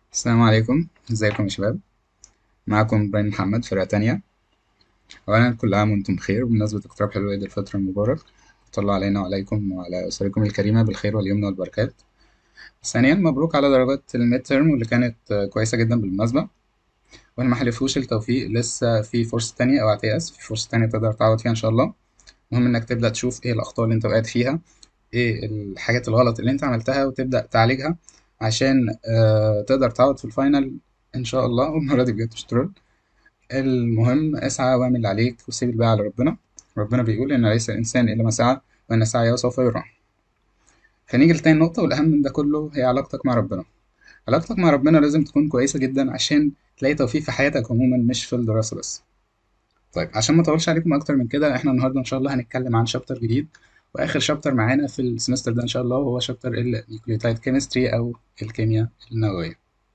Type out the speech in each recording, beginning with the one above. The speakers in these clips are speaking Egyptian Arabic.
السلام عليكم ازيكم يا شباب معكم ابراهيم محمد فرقة تانية اولا كل عام وانتم بخير بمناسبة اقتراب حلول عيد الفطر المبارك طلع علينا وعليكم وعلى اسركم الكريمة بالخير واليمن والبركات ثانيا مبروك على درجات الميد ترم واللي كانت آه، كويسة جدا بالمناسبة وانا ما حلفوش التوفيق لسه في فرصة تانية اوعى تيأس في فرصة تانية تقدر تعوض فيها ان شاء الله المهم انك تبدأ تشوف ايه الاخطاء اللي انت وقعت فيها ايه الحاجات الغلط اللي انت عملتها وتبدأ تعالجها عشان آه تقدر تعوض في الفاينل ان شاء الله والمرة دي بجد مش ترول المهم اسعى واعمل اللي عليك وسيب الباقي على ربنا ربنا بيقول ان ليس الانسان الا ما سعى وان سعيه سوف يرى فنيجي لتاني نقطة والأهم من ده كله هي علاقتك مع ربنا علاقتك مع ربنا لازم تكون كويسة جدا عشان تلاقي توفيق في حياتك عموما مش في الدراسة بس طيب عشان ما اطولش عليكم اكتر من كده احنا النهارده ان شاء الله هنتكلم عن شابتر جديد واخر شابتر معانا في السمستر ده ان شاء الله هو شابتر النيوكليوتايد كيمستري او الكيمياء النووية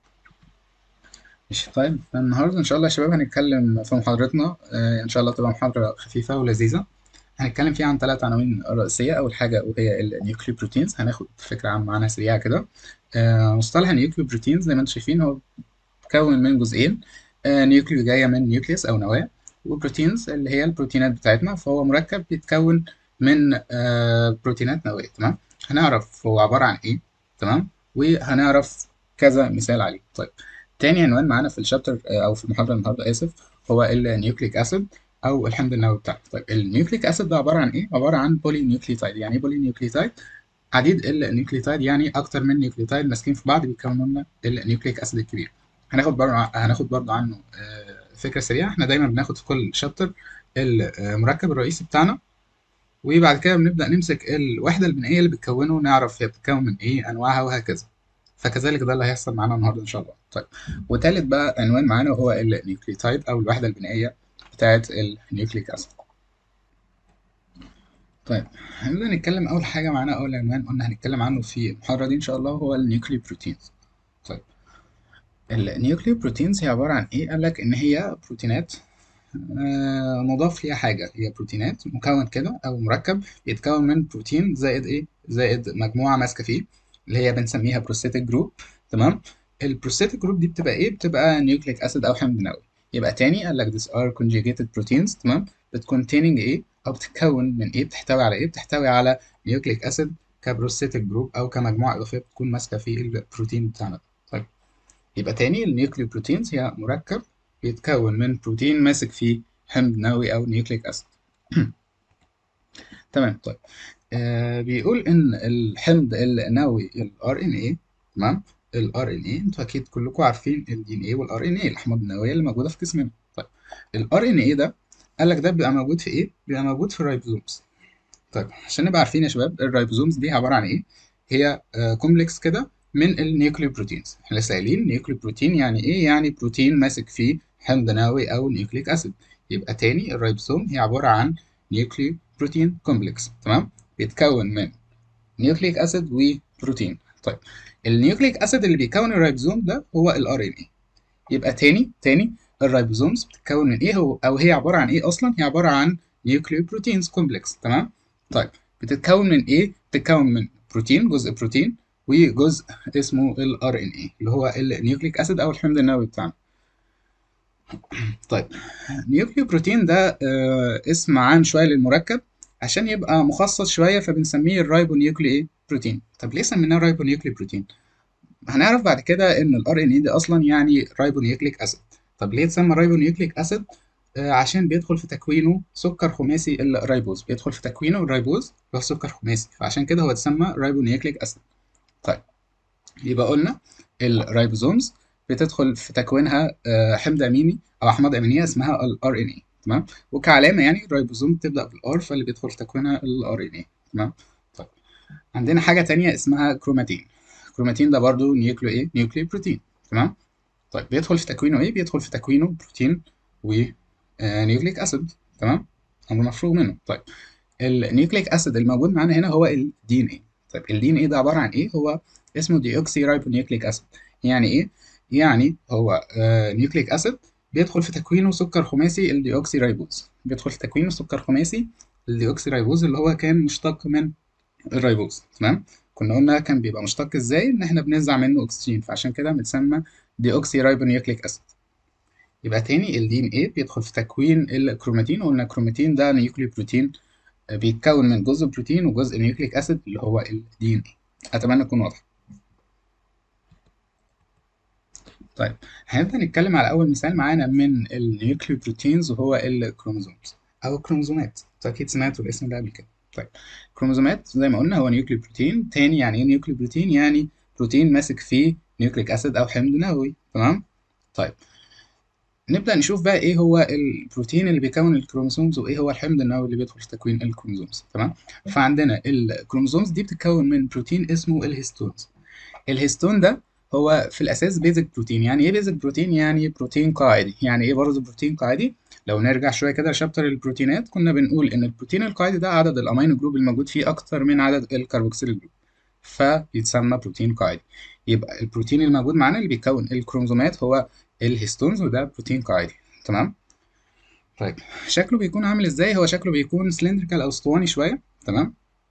ماشي طيب النهارده ان شاء الله يا شباب هنتكلم في محاضرتنا آه، ان شاء الله تبقى محاضرة خفيفة ولذيذة هنتكلم فيها عن ثلاث عناوين رئيسية أول حاجة وهي النيوكليو بروتينز هناخد فكرة عامة عنها سريعة كده آه، مصطلح النيوكليو بروتينز زي ما انتم شايفين هو مكون من جزئين آه، نيوكليو جاية من نيوكليوس أو نواة وبروتينز اللي هي البروتينات بتاعتنا فهو مركب بيتكون من آه، بروتينات نووية تمام هنعرف هو عبارة عن إيه تمام وهنعرف كذا مثال عليه طيب تاني عنوان معانا في الشابتر آه، أو في المحاضرة النهاردة آسف هو النيوكليك أسيد أو الحمض النووي بتاعنا طيب النيوكليك أسيد ده عبارة عن إيه؟ عبارة عن بولي نيوكليوتايد يعني إيه بولي نيوكليوتايد؟ عديد النيوكليوتايد يعني أكتر من نيوكليوتايد ماسكين في بعض بيكونوا لنا النيوكليك أسيد الكبير هناخد برضه هناخد برضه عنه آه، فكرة سريعة احنا دايما بناخد في كل شابتر المركب الرئيسي بتاعنا وبعد كده بنبدأ نمسك الوحدة البنائية اللي بتكونه نعرف هي بتتكون من ايه انواعها وهكذا فكذلك ده اللي هيحصل معانا النهارده ان شاء الله طيب وتالت بقى عنوان معانا هو النيوكليوتايد او الوحدة البنائية بتاعة النيوكليك اسيد طيب هنبدأ نتكلم أول حاجة معانا أول عنوان قلنا هنتكلم عنه في المحاضرة دي إن شاء الله هو النيوكليو بروتينز طيب النيوكليو بروتينز هي عبارة عن إيه؟ قال لك إن هي بروتينات آه، مضاف ليها حاجة هي بروتينات مكون كده أو مركب بيتكون من بروتين زائد إيه؟ زائد مجموعة ماسكة فيه اللي هي بنسميها بروستاتيك جروب تمام؟ البروستاتيك جروب دي بتبقى إيه؟ بتبقى نيوكليك أسيد أو حمض نووي يبقى تاني قال لك these are conjugated proteins تمام؟ بت containing إيه؟ أو بتتكون من إيه؟ بتحتوي على إيه؟ بتحتوي على نيوكليك أسيد كبروستاتيك جروب أو كمجموعة إضافية بتكون ماسكة في البروتين بتاعنا ده. طيب يبقى تاني النيوكليو بروتينز هي مركب بيتكون من بروتين ماسك فيه حمض نووي او نيوكليك اسيد تمام طيب آه بيقول ان الحمض النووي الار ان اي تمام الار ان اي انتوا اكيد كلكم عارفين الدي ان اي والار ان اي الاحماض النوويه اللي موجوده في جسمنا طيب الار ان اي ده قال لك ده بيبقى موجود في ايه بيبقى موجود في الرايبوزومز طيب عشان نبقى عارفين يا شباب الرايبوزومز دي عباره عن ايه هي آه كومبلكس كده من النيوكليو بروتينز احنا لسه قايلين نيوكليو بروتين يعني ايه يعني بروتين ماسك فيه حمض نووي او نيوكليك اسيد يبقى تاني الرايبوسوم هي عباره عن نيوكليو بروتين كومبلكس تمام بيتكون من نيوكليك اسيد وبروتين طيب النيوكليك اسيد اللي بيكون الرايبوزوم ده هو الار ان اي يبقى تاني تاني الرايبوزومز بتتكون من ايه هو او هي عباره عن ايه اصلا هي عباره عن نيوكليو بروتينز كومبلكس تمام طيب بتتكون من ايه بتتكون من بروتين جزء بروتين وجزء اسمه ال RNA اللي هو النيوكليك اسيد او الحمض النووي بتاعنا طيب نيوكليو بروتين ده آه اسم عام شويه للمركب عشان يبقى مخصص شويه فبنسميه الرايبو نيوكلي بروتين طب ليه سميناه رايبو نيوكلي بروتين هنعرف بعد كده ان ال RNA ده اصلا يعني رايبو نيوكليك اسيد طب ليه اتسمى رايبو نيوكليك اسيد آه عشان بيدخل في تكوينه سكر خماسي الرايبوز بيدخل في تكوينه الرايبوز اللي هو سكر خماسي فعشان كده هو اتسمى رايبو نيوكليك اسيد طيب يبقى قلنا الرايبوزومز بتدخل في تكوينها آه، حمض اميني او احماض امينيه اسمها الار ان اي تمام وكعلامه يعني الرايبوزوم بتبدا بالار فاللي بيدخل في تكوينها الار ان اي تمام طيب عندنا حاجه تانية اسمها كروماتين كروماتين ده برضو نيوكليو ايه نيوكليو بروتين تمام طيب بيدخل في تكوينه ايه بيدخل في تكوينه بروتين و نيوكليك اسيد تمام امر مفروغ منه طيب النيوكليك اسيد الموجود معانا هنا هو الدي ان اي طيب الدي ان ايه ده عباره عن ايه هو اسمه ديوكسي رايبونيوكليك اسيد يعني ايه يعني هو آه نيوكليك اسيد بيدخل في تكوينه سكر خماسي الديوكسي رايبوز بيدخل في تكوينه سكر خماسي الديوكسي رايبوز اللي هو كان مشتق من الرايبوز تمام كنا قلنا كان بيبقى مشتق ازاي ان احنا بننزع منه اكسجين فعشان كده متسمى ديوكسي رايبونيوكليك اسيد يبقى تاني الدي ان ايه بيدخل في تكوين الكروماتين وقلنا الكروماتين ده نيوكليو بروتين بيتكون من جزء بروتين وجزء نيوكليك اسيد اللي هو الدي ان ايه اتمنى تكون واضحه طيب هنبدا نتكلم على اول مثال معانا من النيوكليو بروتينز وهو الكروموزومز او الكروموزومات اكيد سمعتوا الاسم ده قبل كده طيب الكروموزومات زي ما قلنا هو نيوكليو بروتين تاني يعني ايه نيوكليو بروتين يعني بروتين ماسك فيه نيوكليك اسيد او حمض نووي تمام طيب نبدأ نشوف بقى إيه هو البروتين اللي بيكون الكروموسومز وإيه هو الحمض النووي اللي بيدخل في تكوين الكروموسومز تمام فعندنا الكروموسومز دي بتتكون من بروتين اسمه الهيستونز الهيستون ده هو في الأساس بيزك بروتين يعني إيه بيزك بروتين يعني بروتين قاعدي يعني إيه برضه بروتين قاعدي لو نرجع شوية كده لشابتر البروتينات كنا بنقول إن البروتين القاعدي ده عدد الأمينو جروب الموجود فيه أكتر من عدد الكربوكسيل جروب فيتسمى بروتين قاعدي يبقى البروتين الموجود معانا اللي بيكون الكروموسومات هو الهيستونز وده بروتين قاعدي تمام طيب شكله بيكون عامل ازاي هو شكله بيكون سلندريكال او اسطواني شويه تمام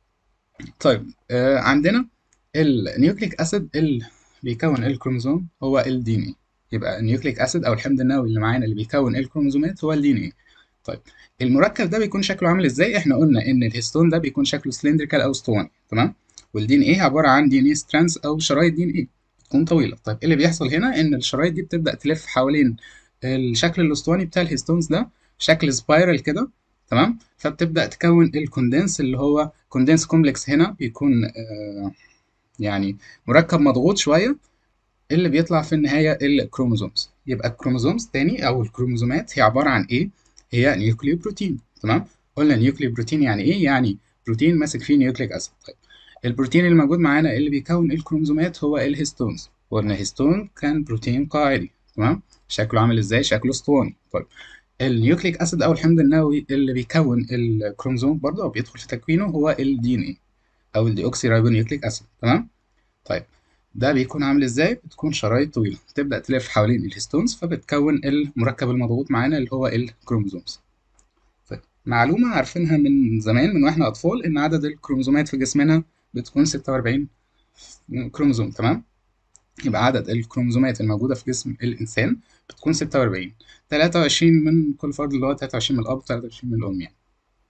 طيب آه عندنا النيوكليك اسيد اللي بيكون الكروموزوم هو الدي ان اي يبقى النيوكليك اسيد او الحمض النووي اللي معانا اللي بيكون الكروموزومات هو الدي ان اي طيب المركب ده بيكون شكله عامل ازاي احنا قلنا ان الهيستون ده بيكون شكله سلندريكال او اسطواني تمام والدي ان اي عباره عن دي ان اي سترانس او شرايط دي ان اي تكون طويله طيب ايه اللي بيحصل هنا ان الشرايط دي بتبدا تلف حوالين الشكل الاسطواني بتاع الهيستونز ده شكل سبايرال كده تمام فبتبدا تكون الكوندنس اللي هو كوندنس كومبلكس هنا بيكون آه يعني مركب مضغوط شويه اللي بيطلع في النهايه الكروموزومز يبقى الكروموزومز تاني او الكروموزومات هي عباره عن ايه هي نيوكليو بروتين تمام قلنا نيوكليو بروتين يعني ايه يعني بروتين ماسك فيه نيوكليك اسيد طيب البروتين اللي موجود معانا اللي بيكون الكروموزومات هو الهيستونز وقلنا هيستون كان بروتين قاعدي تمام شكله عامل ازاي شكله اسطواني طيب النيوكليك اسيد او الحمض النووي اللي بيكون الكروموزوم برضه او بيدخل في تكوينه هو الدي ان اي او الديوكسي رايبونيوكليك اسيد تمام طيب ده بيكون عامل ازاي بتكون شرايط طويله تبدا تلف حوالين الهيستونز فبتكون المركب المضغوط معانا اللي هو الكروموزومز طيب معلومه عارفينها من زمان من واحنا اطفال ان عدد الكروموزومات في جسمنا بتكون 46 كروموزوم تمام يبقى عدد الكروموزومات الموجودة في جسم الإنسان بتكون 46 23 من كل فرد اللي هو 23 من الأب 23 من الأم يعني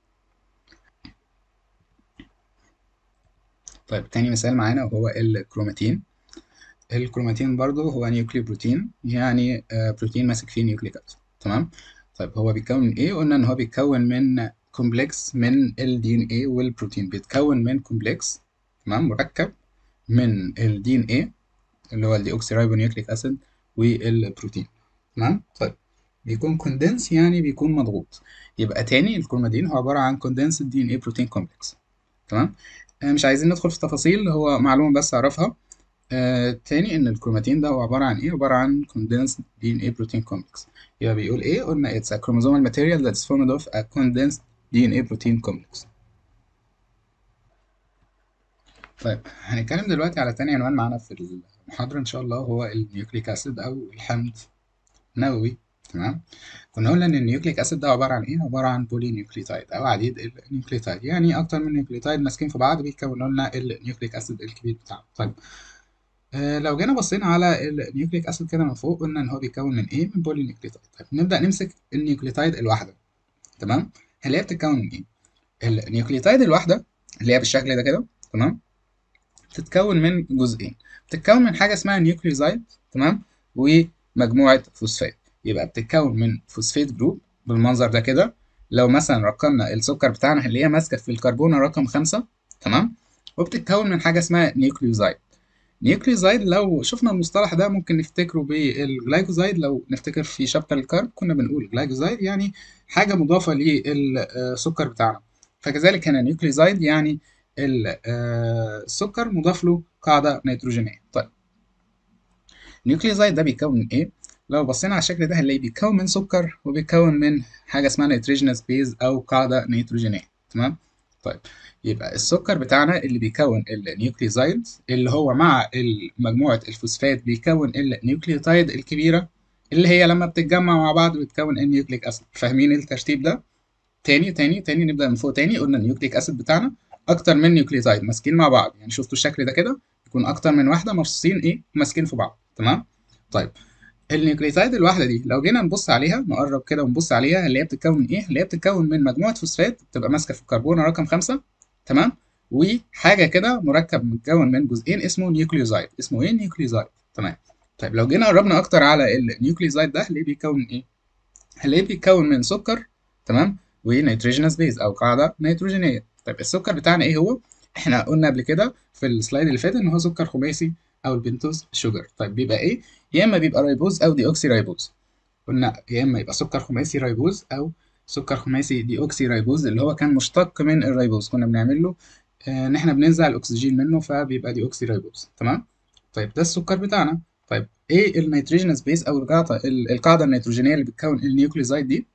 طيب تاني مثال معانا وهو الكروماتين الكروماتين برضو هو نيوكليو بروتين يعني بروتين ماسك فيه نيوكليك أسيد تمام طيب هو بيتكون من إيه قلنا إن هو بيتكون من كومبلكس من الدي ان ايه والبروتين بيتكون من كومبلكس تمام مركب من الدي ان ايه اللي هو الديوكسي رايبونيوكليك اسيد والبروتين تمام طيب بيكون كوندنس يعني بيكون مضغوط يبقى تاني الكروماتين هو عباره عن كوندنس دي ان ايه بروتين كومبلكس تمام آه مش عايزين ندخل في تفاصيل هو معلومه بس اعرفها آه تاني ان الكروماتين ده هو عباره عن ايه عباره عن كوندنس دي ان ايه بروتين كومبلكس يبقى بيقول ايه قلنا it's a chromosomal material that is formed of a condensed DNA protein complex طيب هنتكلم دلوقتي على تاني عنوان معانا في المحاضرة إن شاء الله هو النيوكليك أسيد أو الحمض النووي تمام كنا قلنا إن النيوكليك أسيد ده عبارة عن إيه؟ عبارة عن بولي نيوكليوتايد أو عديد النيوكليوتايد يعني أكتر من نيوكليوتايد ماسكين في بعض بيكونوا لنا النيوكليك أسيد الكبير بتاعه طيب آه لو جينا بصينا على النيوكليك أسيد كده من فوق قلنا إن هو بيتكون من إيه؟ من بولي نيوكليوتايد طيب نبدأ نمسك النيوكليوتايد الواحدة تمام اللي هي بتتكون من ايه النيوكليوتايد الواحده اللي هي بالشكل ده كده تمام بتتكون من جزئين بتتكون من حاجه اسمها نيوكليوزايد تمام ومجموعه فوسفات يبقى بتتكون من فوسفات جروب بالمنظر ده كده لو مثلا رقمنا السكر بتاعنا اللي هي ماسكه في الكربون رقم خمسة تمام وبتتكون من حاجه اسمها نيوكليوزايد نيوكليوزايد لو شفنا المصطلح ده ممكن نفتكره بالجلايكوزايد لو نفتكر في شابتر الكارب كنا بنقول جلايكوزايد يعني حاجة مضافة للسكر بتاعنا فكذلك هنا نيوكليوزايد يعني السكر مضاف له قاعدة نيتروجينية طيب النيوكليوزايد ده بيكون من ايه؟ لو بصينا على الشكل ده هنلاقيه بيتكون من سكر وبيتكون من حاجة اسمها نيتروجينوس بيز أو قاعدة نيتروجينية تمام؟ طيب يبقى السكر بتاعنا اللي بيكون النيوكليوزايد اللي هو مع مجموعة الفوسفات بيكون النيوكليوتايد الكبيرة اللي هي لما بتتجمع مع بعض بتكون النيوكليك اسيد فاهمين الترتيب ده تاني تاني تاني نبدا من فوق تاني قلنا النيوكليك اسيد بتاعنا اكتر من نيوكليوتايد ماسكين مع بعض يعني شفتوا الشكل ده كده يكون اكتر من واحده مرصوصين ايه ماسكين في بعض تمام طيب النيوكليوتايد الواحده دي لو جينا نبص عليها نقرب كده ونبص عليها اللي هي بتتكون من ايه اللي هي بتتكون من مجموعه فوسفات بتبقى ماسكه في الكربون رقم خمسة تمام وحاجه كده مركب متكون من جزئين اسمه نيوكليوزايد اسمه ايه نيوكليوزايد تمام طيب لو جينا قربنا اكتر على النيوكليوزايد ده هنلاقيه بيتكون من ايه هنلاقيه بيتكون من سكر تمام ونيتروجينوس بيز او قاعده نيتروجينيه طيب السكر بتاعنا ايه هو احنا قلنا قبل كده في السلايد اللي فات ان هو سكر خماسي او البنتوز شوجر طيب بيبقى ايه يا اما بيبقى رايبوز او دي اوكسي رايبوز قلنا يا اما يبقى سكر خماسي رايبوز او سكر خماسي دي اوكسي رايبوز اللي هو كان مشتق من الرايبوز كنا بنعمل له آه، ان احنا بننزع الاكسجين منه فبيبقى دي اوكسي رايبوز تمام طيب ده السكر بتاعنا طيب ايه النيتروجينوس بيز او القاعده القاعده النيتروجينيه اللي بتكون النيوكليوزايد دي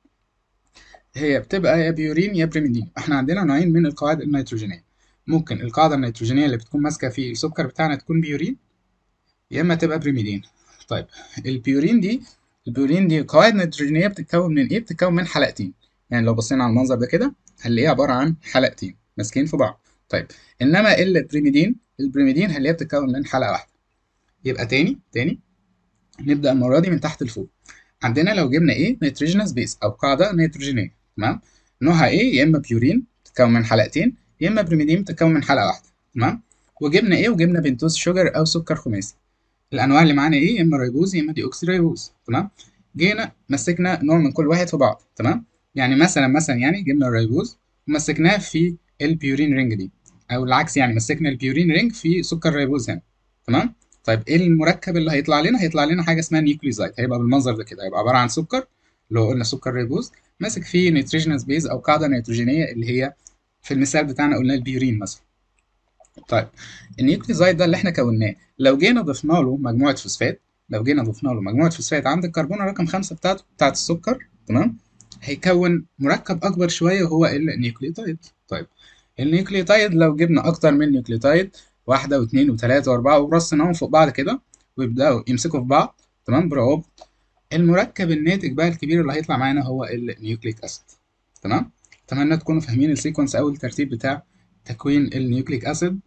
هي بتبقى يا بيورين يا بريميدين احنا عندنا نوعين من القواعد النيتروجينيه ممكن القاعده النيتروجينيه اللي بتكون ماسكه في السكر بتاعنا تكون بيورين يا اما تبقى بريميدين طيب البيورين دي البيورين دي قواعد نيتروجينيه بتتكون من ايه بتتكون من حلقتين يعني لو بصينا على المنظر ده كده هنلاقيه عباره عن حلقتين ماسكين في بعض طيب انما البريميدين البريميدين هنلاقيها بتتكون من حلقه واحده يبقى تاني تاني نبدا المره دي من تحت لفوق عندنا لو جبنا ايه نيتروجينوس بيس او قاعده نيتروجينيه تمام نوعها ايه يا اما بيورين بتتكون من حلقتين يا اما بريميدين بتتكون من حلقه واحده تمام وجبنا ايه وجبنا بنتوز شوجر او سكر خماسي الانواع اللي معانا ايه يا اما ريبوز يا اما دي اوكسي ريبوز تمام جينا مسكنا نوع من كل واحد في بعض تمام يعني مثلا مثلا يعني جبنا الريبوز ومسكناه في البيورين رينج دي او العكس يعني مسكنا البيورين رينج في سكر ريبوز هنا تمام طيب ايه المركب اللي هيطلع لنا هيطلع لنا حاجه اسمها نيوكليوزايد هيبقى بالمنظر ده كده هيبقى عباره عن سكر اللي هو قلنا سكر ريبوز ماسك فيه نيتروجينوس بيز او قاعده نيتروجينيه اللي هي في المثال بتاعنا قلنا البيورين مثلا طيب النيوكليوزايد ده اللي احنا كوناه لو جينا ضفنا له مجموعه فوسفات لو جينا ضفنا له مجموعه فوسفات عند الكربونه رقم خمسة بتاعته بتاعت السكر تمام هيكون مركب اكبر شويه وهو النيوكليوتايد طيب النيوكليوتايد لو جبنا اكتر من نيوكليوتايد واحده واثنين وثلاثه واربعه ورصيناهم فوق بعض كده ويبداوا يمسكوا في بعض تمام برافو المركب الناتج بقى الكبير اللي هيطلع معانا هو النيوكليك اسيد تمام اتمنى تكونوا فاهمين السيكونس او الترتيب بتاع تكوين النيوكليك اسيد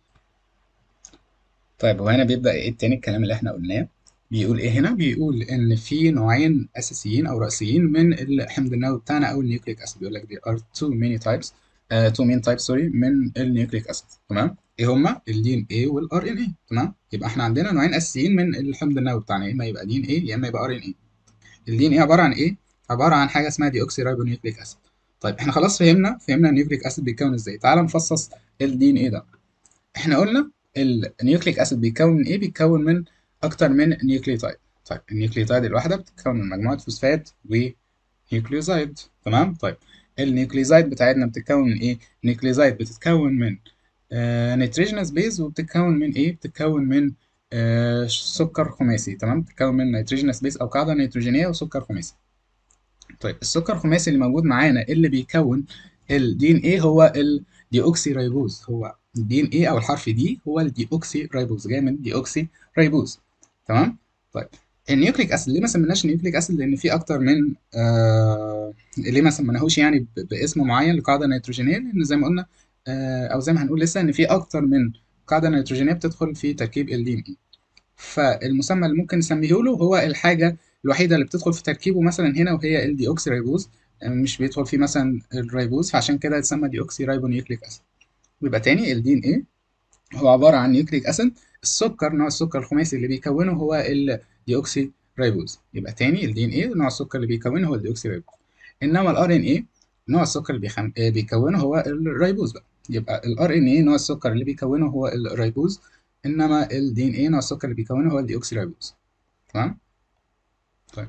طيب وهنا بيبدا ايه التاني الكلام اللي احنا قلناه بيقول ايه هنا بيقول ان في نوعين اساسيين او رئيسيين من الحمض النووي بتاعنا او النيوكليك اسيد بيقول لك there are two many types uh, two main types sorry من النيوكليك اسيد تمام ايه هما الدي ان اي والار ان اي تمام يبقى احنا عندنا نوعين اساسيين من الحمض النووي بتاعنا يا اما يبقى دي ان اي يا اما يبقى ار ان اي الدي ان اي عباره عن ايه عباره عن حاجه اسمها دي اوكسي رايبو نيوكليك اسيد طيب احنا خلاص فهمنا فهمنا النيوكليك اسيد بيتكون ازاي تعال نفصص الدي ان اي ده احنا قلنا النيوكليك اسيد بيتكون من ايه بيتكون من اكتر من نيوكليوتايد طيب النيوكليوتايد الواحده بتتكون من مجموعه فوسفات ونيوكليوزايد تمام طيب النيوكليوزايد بتاعتنا بتتكون من ايه النيوكليوزايد بتتكون من آه نيتروجينوس بيز وبتتكون من ايه بتتكون من آه سكر خماسي تمام بتتكون من نيتروجينوس بيز او قاعده نيتروجينيه وسكر خماسي طيب السكر الخماسي اللي موجود معانا اللي بيكون الدي ان ايه هو الدي اوكسي رايبوز هو الدي ان ايه او الحرف دي هو الدي اوكسي رايبوز جاي من دي اوكسي رايبوز تمام طيب النيوكليك اسيد ليه ما سميناش نيوكليك اسيد لان في اكتر من آه ليه ما سميناهوش يعني باسم معين لقاعده نيتروجينيه لان زي ما قلنا آه او زي ما هنقول لسه ان في اكتر من قاعده نيتروجينيه بتدخل في تركيب الدي ان اي فالمسمى اللي ممكن نسميه له هو الحاجه الوحيده اللي بتدخل في تركيبه مثلا هنا وهي الدي اوكسي رايبوز مش بيدخل فيه مثلا الرايبوز فعشان كده يتسمى دي اوكسي رايبو نيوكليك اسيد ويبقى تاني الدي ان ايه هو عباره عن نيوكليك اسيد السكر نوع السكر الخماسي اللي بيكونه هو الدي اوكسي رايبوز يبقى تاني الدي ان ايه نوع السكر اللي بيكونه هو الدي اوكسي رايبوز انما الار ان ايه نوع السكر اللي بيخم... بيكونه هو الرايبوز بقى يبقى الار ان ايه نوع السكر اللي بيكونه هو الرايبوز انما الدي ان ايه نوع السكر اللي بيكونه هو الدي اوكسي رايبوز تمام طيب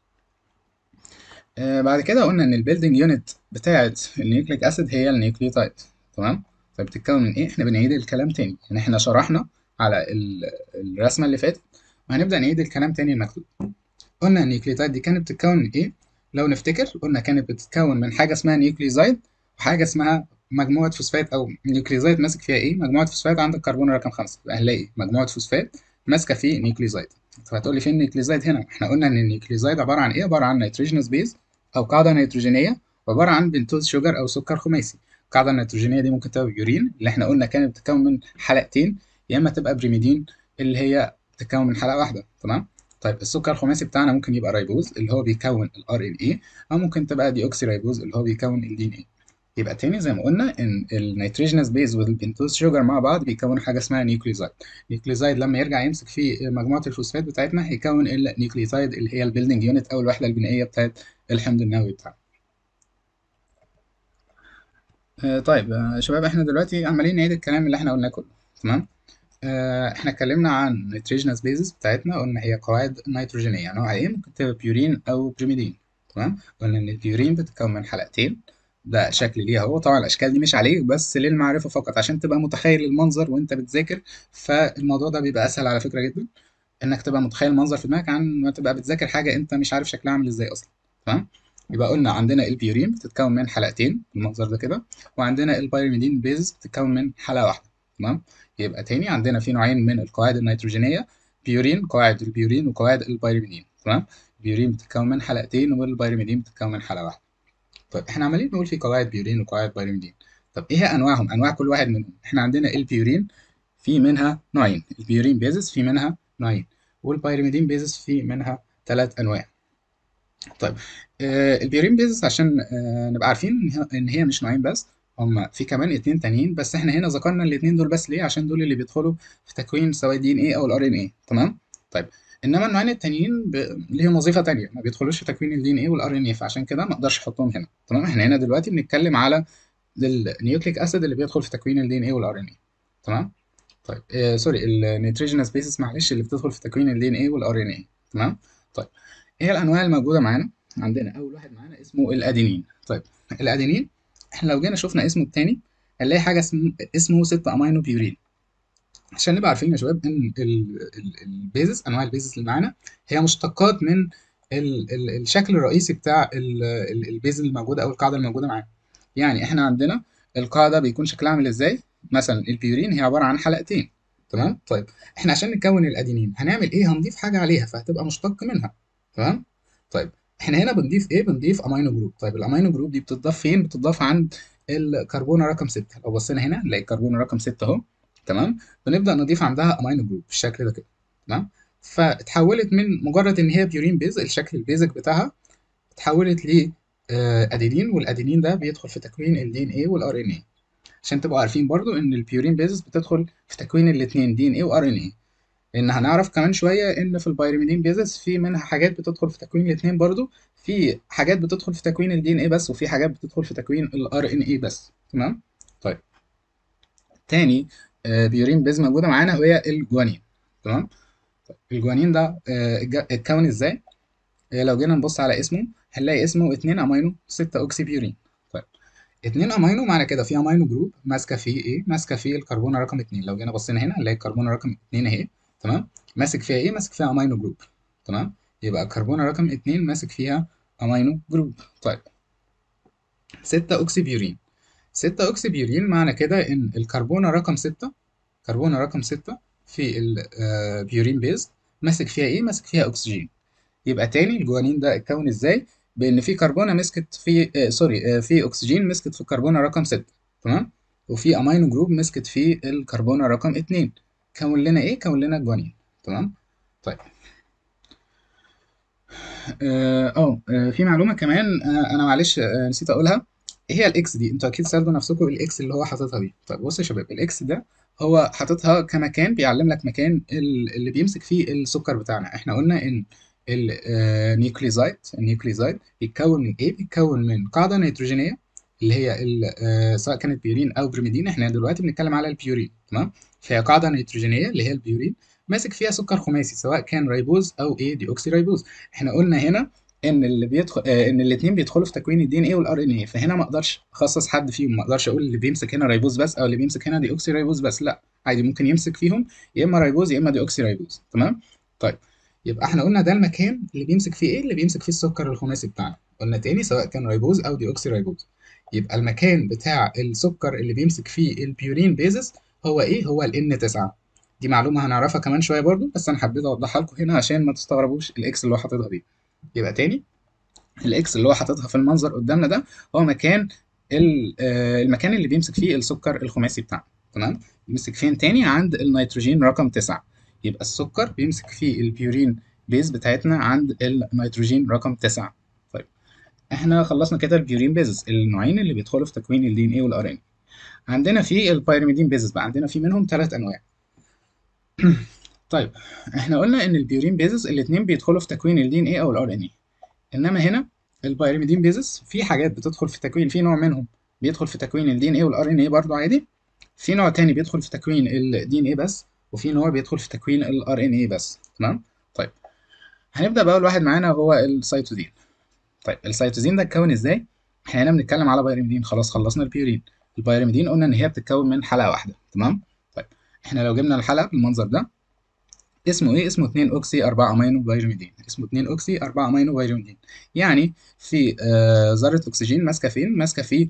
آه بعد كده قلنا ان البيلدنج يونت بتاعه النيوكليك اسيد هي النيوكليوتايد تمام طيب بتتكون من ايه احنا بنعيد الكلام تاني يعني احنا شرحنا على الرسمه اللي فاتت وهنبدا نعيد الكلام تاني المكتوب قلنا النيوكليوتايد دي كانت بتتكون من ايه لو نفتكر قلنا كانت بتتكون من حاجه اسمها نيوكليوزايد وحاجه اسمها مجموعه فوسفات او نيوكليوزايد ماسك فيها ايه مجموعه فوسفات عند الكربون رقم خمسة يبقى هنلاقي مجموعه فوسفات ماسكه في نيوكليوزايد طب هتقول لي فين النيوكليوزايد هنا احنا قلنا ان النيوكليوزايد عباره عن ايه عباره عن نيتروجينوس بيز او قاعده نيتروجينيه وعباره عن بنتوز شوجر او سكر خماسي القاعده النيتروجينيه دي ممكن تبقى بيورين اللي احنا قلنا كانت بتتكون من حلقتين يا اما تبقى بريميدين اللي هي بتتكون من حلقه واحده تمام طيب السكر الخماسي بتاعنا ممكن يبقى ريبوز اللي هو بيكون الار ان اي او ممكن تبقى دي اوكسي ريبوز اللي هو بيكون الدي ان اي يبقى تاني زي ما قلنا ان النيتروجينوس بيز والبنتوز شوجر مع بعض بيكونوا حاجه اسمها نيوكليوزايد النيوكليوزايد لما يرجع يمسك في مجموعه الفوسفات بتاعتنا هيكون النيوكليوتايد اللي هي البيلدنج يونت او الوحده البنائيه بتاعت الحمض النووي بتاعنا آه طيب آه شباب احنا دلوقتي عمالين نعيد الكلام اللي احنا قلناه كله تمام آه احنا اتكلمنا عن نيتروجينوس بيزز بتاعتنا قلنا هي قواعد نيتروجينيه نوعها ايه ممكن تبقى بيورين او بريميدين تمام قلنا ان البيورين بتتكون من حلقتين ده شكل ليها هو طبعا الاشكال دي مش عليك بس للمعرفه فقط عشان تبقى متخيل المنظر وانت بتذاكر فالموضوع ده بيبقى اسهل على فكره جدا انك تبقى متخيل المنظر في دماغك عن ما تبقى بتذاكر حاجه انت مش عارف شكلها عامل ازاي اصلا تمام يبقى قلنا عندنا البيورين بتتكون من حلقتين بالمنظر ده كده وعندنا البيرميدين بيز بتتكون من حلقه واحده تمام يبقى تاني عندنا في نوعين من القواعد النيتروجينيه بيورين قواعد البيورين وقواعد البيرميدين تمام البيورين بتتكون من حلقتين والبيرميدين بتتكون من حلقه واحده طيب احنا عمالين نقول في قواعد بيورين وقواعد بيرميدين طب ايه هي انواعهم انواع كل واحد منهم احنا عندنا البيورين في منها نوعين البيورين بيزس في منها نوعين والبيرميدين بيزس في منها ثلاث انواع طيب آه البيورين بيزس عشان آه نبقى عارفين ان هي, إن هي مش نوعين بس هم في كمان اتنين تانيين بس احنا هنا ذكرنا الاتنين دول بس ليه عشان دول اللي بيدخلوا في تكوين سواء دي ان ايه او الار ان ايه تمام طيب انما النوعين التانيين ب... ليهم وظيفه تانية ما بيدخلوش في تكوين الدي ان ايه والار ان ايه فعشان كده ما اقدرش احطهم هنا تمام احنا هنا دلوقتي بنتكلم على النيوكليك اسيد اللي بيدخل في تكوين الدي ان ايه والار ان ايه تمام طيب آه سوري النيتروجينوس بيسز معلش اللي بتدخل في تكوين الدي ان ايه والار ان ايه تمام طيب ايه الانواع الموجوده معانا عندنا اول واحد معانا اسمه الادينين طيب الادينين احنا لو جينا شفنا اسمه التاني هنلاقي حاجه اسمه اسمه 6 امينو بيورين عشان نبقى عارفين يا شباب ان البيزس انواع البيزس اللي معانا هي مشتقات من ال ال الشكل الرئيسي بتاع البيز الموجوده او القاعده الموجوده معانا يعني احنا عندنا القاعده بيكون شكلها عامل ازاي مثلا البيورين هي عباره عن حلقتين تمام طيب احنا عشان نكون الادينين هنعمل ايه هنضيف حاجه عليها فهتبقى مشتق منها تمام طيب احنا هنا بنضيف ايه بنضيف امينو جروب طيب الامينو جروب دي بتضاف فين بتضاف عند الكربونه رقم 6 لو بصينا هنا نلاقي الكربونه رقم 6 اهو تمام بنبدا نضيف عندها امينو جروب بالشكل ده كده تمام فاتحولت من مجرد ان هي بيورين بيز الشكل البيزك بتاعها اتحولت ل ادينين والادينين ده بيدخل في تكوين الدي ان اي والار ان اي عشان تبقوا عارفين برضو ان البيورين بيزز بتدخل في تكوين الاثنين دي ان اي وار ان اي لان هنعرف كمان شويه ان في البيرميدين بيزز في منها حاجات بتدخل في تكوين الاثنين برضو في حاجات بتدخل في تكوين الدي ان اي بس وفي حاجات بتدخل في تكوين الار ان اي بس تمام طيب تاني بيورين بيز موجوده معانا وهي الجوانين تمام طيب الجوانين ده اتكون ازاي لو جينا نبص على اسمه هنلاقي اسمه 2 امينو 6 اوكسي بيورين طيب 2 امينو معنى كده في امينو جروب ماسكه فيه ايه ماسكه فيه الكربونه رقم 2 لو جينا بصينا هنا هنلاقي الكربونه رقم 2 اهي تمام ماسك فيها ايه ماسك فيها امينو جروب تمام يبقى الكربونه رقم 2 ماسك فيها امينو جروب طيب 6 اوكسي بيورين 6 اوكسي بيورين معنى كده ان الكربونه رقم 6 كربونه رقم 6 في البيورين بيز ماسك فيها ايه ماسك فيها اكسجين يبقى تاني الجوانين ده اتكون ازاي بان في كربونه مسكت في آه سوري آه في اكسجين مسكت في الكربونه رقم 6 تمام وفي امينو جروب مسكت في الكربونه رقم 2 كون لنا ايه كون لنا الجوانين تمام طيب اه آه في معلومه كمان آه انا معلش آه نسيت اقولها ايه هي الاكس دي انتوا اكيد سالتوا نفسكم الاكس اللي هو حاططها دي طيب بصوا يا شباب الاكس ده هو حاططها كمكان بيعلم لك مكان اللي بيمسك فيه السكر بتاعنا احنا قلنا ان النيوكليزايد النيوكليزايد بيتكون من ايه بيتكون من قاعده نيتروجينيه اللي هي سواء كانت بيورين او بريميدين احنا دلوقتي بنتكلم على البيورين تمام فهي قاعده نيتروجينيه اللي هي البيورين ماسك فيها سكر خماسي سواء كان ريبوز او ايه دي اوكسي ريبوز احنا قلنا هنا ان اللي بيدخل آه ان الاثنين بيدخلوا في تكوين الدي ان اي والار ان اي فهنا ما اقدرش اخصص حد فيهم ما اقدرش اقول اللي بيمسك هنا ريبوز بس او اللي بيمسك هنا دي اوكسي ريبوز بس لا عادي ممكن يمسك فيهم يا اما ريبوز يا اما دي اوكسي ريبوز تمام طيب يبقى احنا قلنا ده المكان اللي بيمسك فيه ايه اللي بيمسك فيه السكر الخماسي بتاعنا قلنا تاني سواء كان ريبوز او دي اوكسي ريبوز يبقى المكان بتاع السكر اللي بيمسك فيه البيورين بيزس هو ايه هو ال N9 دي معلومه هنعرفها كمان شويه برضو بس انا حبيت اوضحها لكم هنا عشان ما تستغربوش الاكس اللي هو حاططها دي يبقى تاني الاكس اللي هو حاططها في المنظر قدامنا ده هو مكان المكان اللي بيمسك فيه السكر الخماسي بتاعنا تمام بيمسك فين تاني عند النيتروجين رقم 9 يبقى السكر بيمسك فيه البيورين بيز بتاعتنا عند النيتروجين رقم 9 طيب احنا خلصنا كده البيورين بيزز النوعين اللي بيدخلوا في تكوين الدي ان اي والار ان عندنا في البيرميدين بيزز بقى عندنا في منهم ثلاث انواع طيب احنا قلنا ان البيورين بيزز الاثنين بيدخلوا في تكوين الدي ان اي او الار ان اي انما هنا البيرميدين بيزز في حاجات بتدخل في تكوين في نوع منهم بيدخل في تكوين الدي ان اي والار ان اي برضه عادي في نوع تاني بيدخل في تكوين الدي ان اي بس وفي نوع بيدخل في تكوين الار ان اي بس تمام طيب هنبدا باول واحد معانا هو السيتوزين طيب السيتوزين ده اتكون ازاي احنا هنا بنتكلم على بايرميدين خلاص خلصنا البيورين البيرميدين قلنا ان هي بتتكون من حلقه واحده تمام طيب احنا لو جبنا الحلقه بالمنظر ده اسمه ايه اسمه 2 اوكسي 4 امينو بايرميدين اسمه 2 اوكسي 4 امينو بايرميدين يعني في آه ذره اكسجين ماسكه فين ماسكه في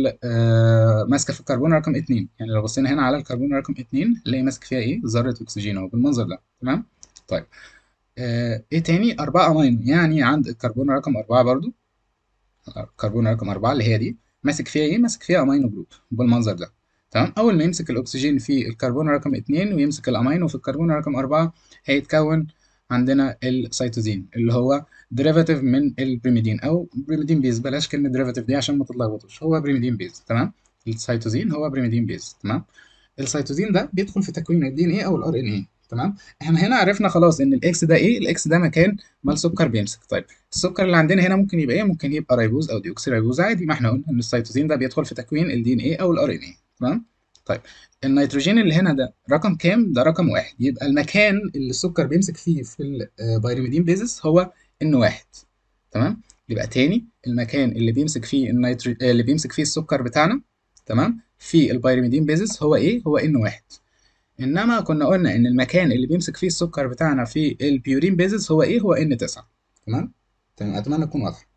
آه ماسكه في الكربون رقم 2 يعني لو بصينا هنا على الكربون رقم 2 نلاقي ماسك فيها ايه ذره اكسجين اهو بالمنظر ده تمام طيب آه ايه تاني 4 امينو يعني عند الكربون رقم 4 برضو الكربون رقم 4 اللي هي دي ماسك فيها ايه ماسك فيها امينو جروب بالمنظر ده تمام اول ما يمسك الاكسجين في الكربون رقم 2 ويمسك الامينو في الكربون رقم 4 هيتكون عندنا السيتوزين اللي هو ديريفاتيف من البريميدين او بريميدين بيز بلاش كلمه ديريفاتيف دي عشان ما تتلخبطوش هو بريميدين بيز تمام السيتوزين هو بريميدين بيز تمام السيتوزين ده بيدخل في تكوين الدي ان اي او الار ان اي تمام احنا هنا عرفنا خلاص ان الاكس ده ايه الاكس ده مكان ما السكر بيمسك طيب السكر اللي عندنا هنا ممكن يبقى ايه ممكن يبقى رايبوز او ديوكسي رايبوز عادي ما احنا قلنا ان السيتوزين ده بيدخل في تكوين الدي ان اي او الار ان اي تمام طيب النيتروجين اللي هنا ده رقم كام ده رقم واحد يبقى المكان اللي السكر بيمسك فيه في البيرميدين بيزس هو ان واحد تمام يبقى تاني المكان اللي بيمسك فيه النيترو اللي بيمسك فيه السكر بتاعنا تمام في البيرميدين بيزس هو ايه هو ان واحد انما كنا قلنا ان المكان اللي بيمسك فيه السكر بتاعنا في البيورين بيزس هو ايه هو ان 9 تمام تمام اتمنى تكون واضحه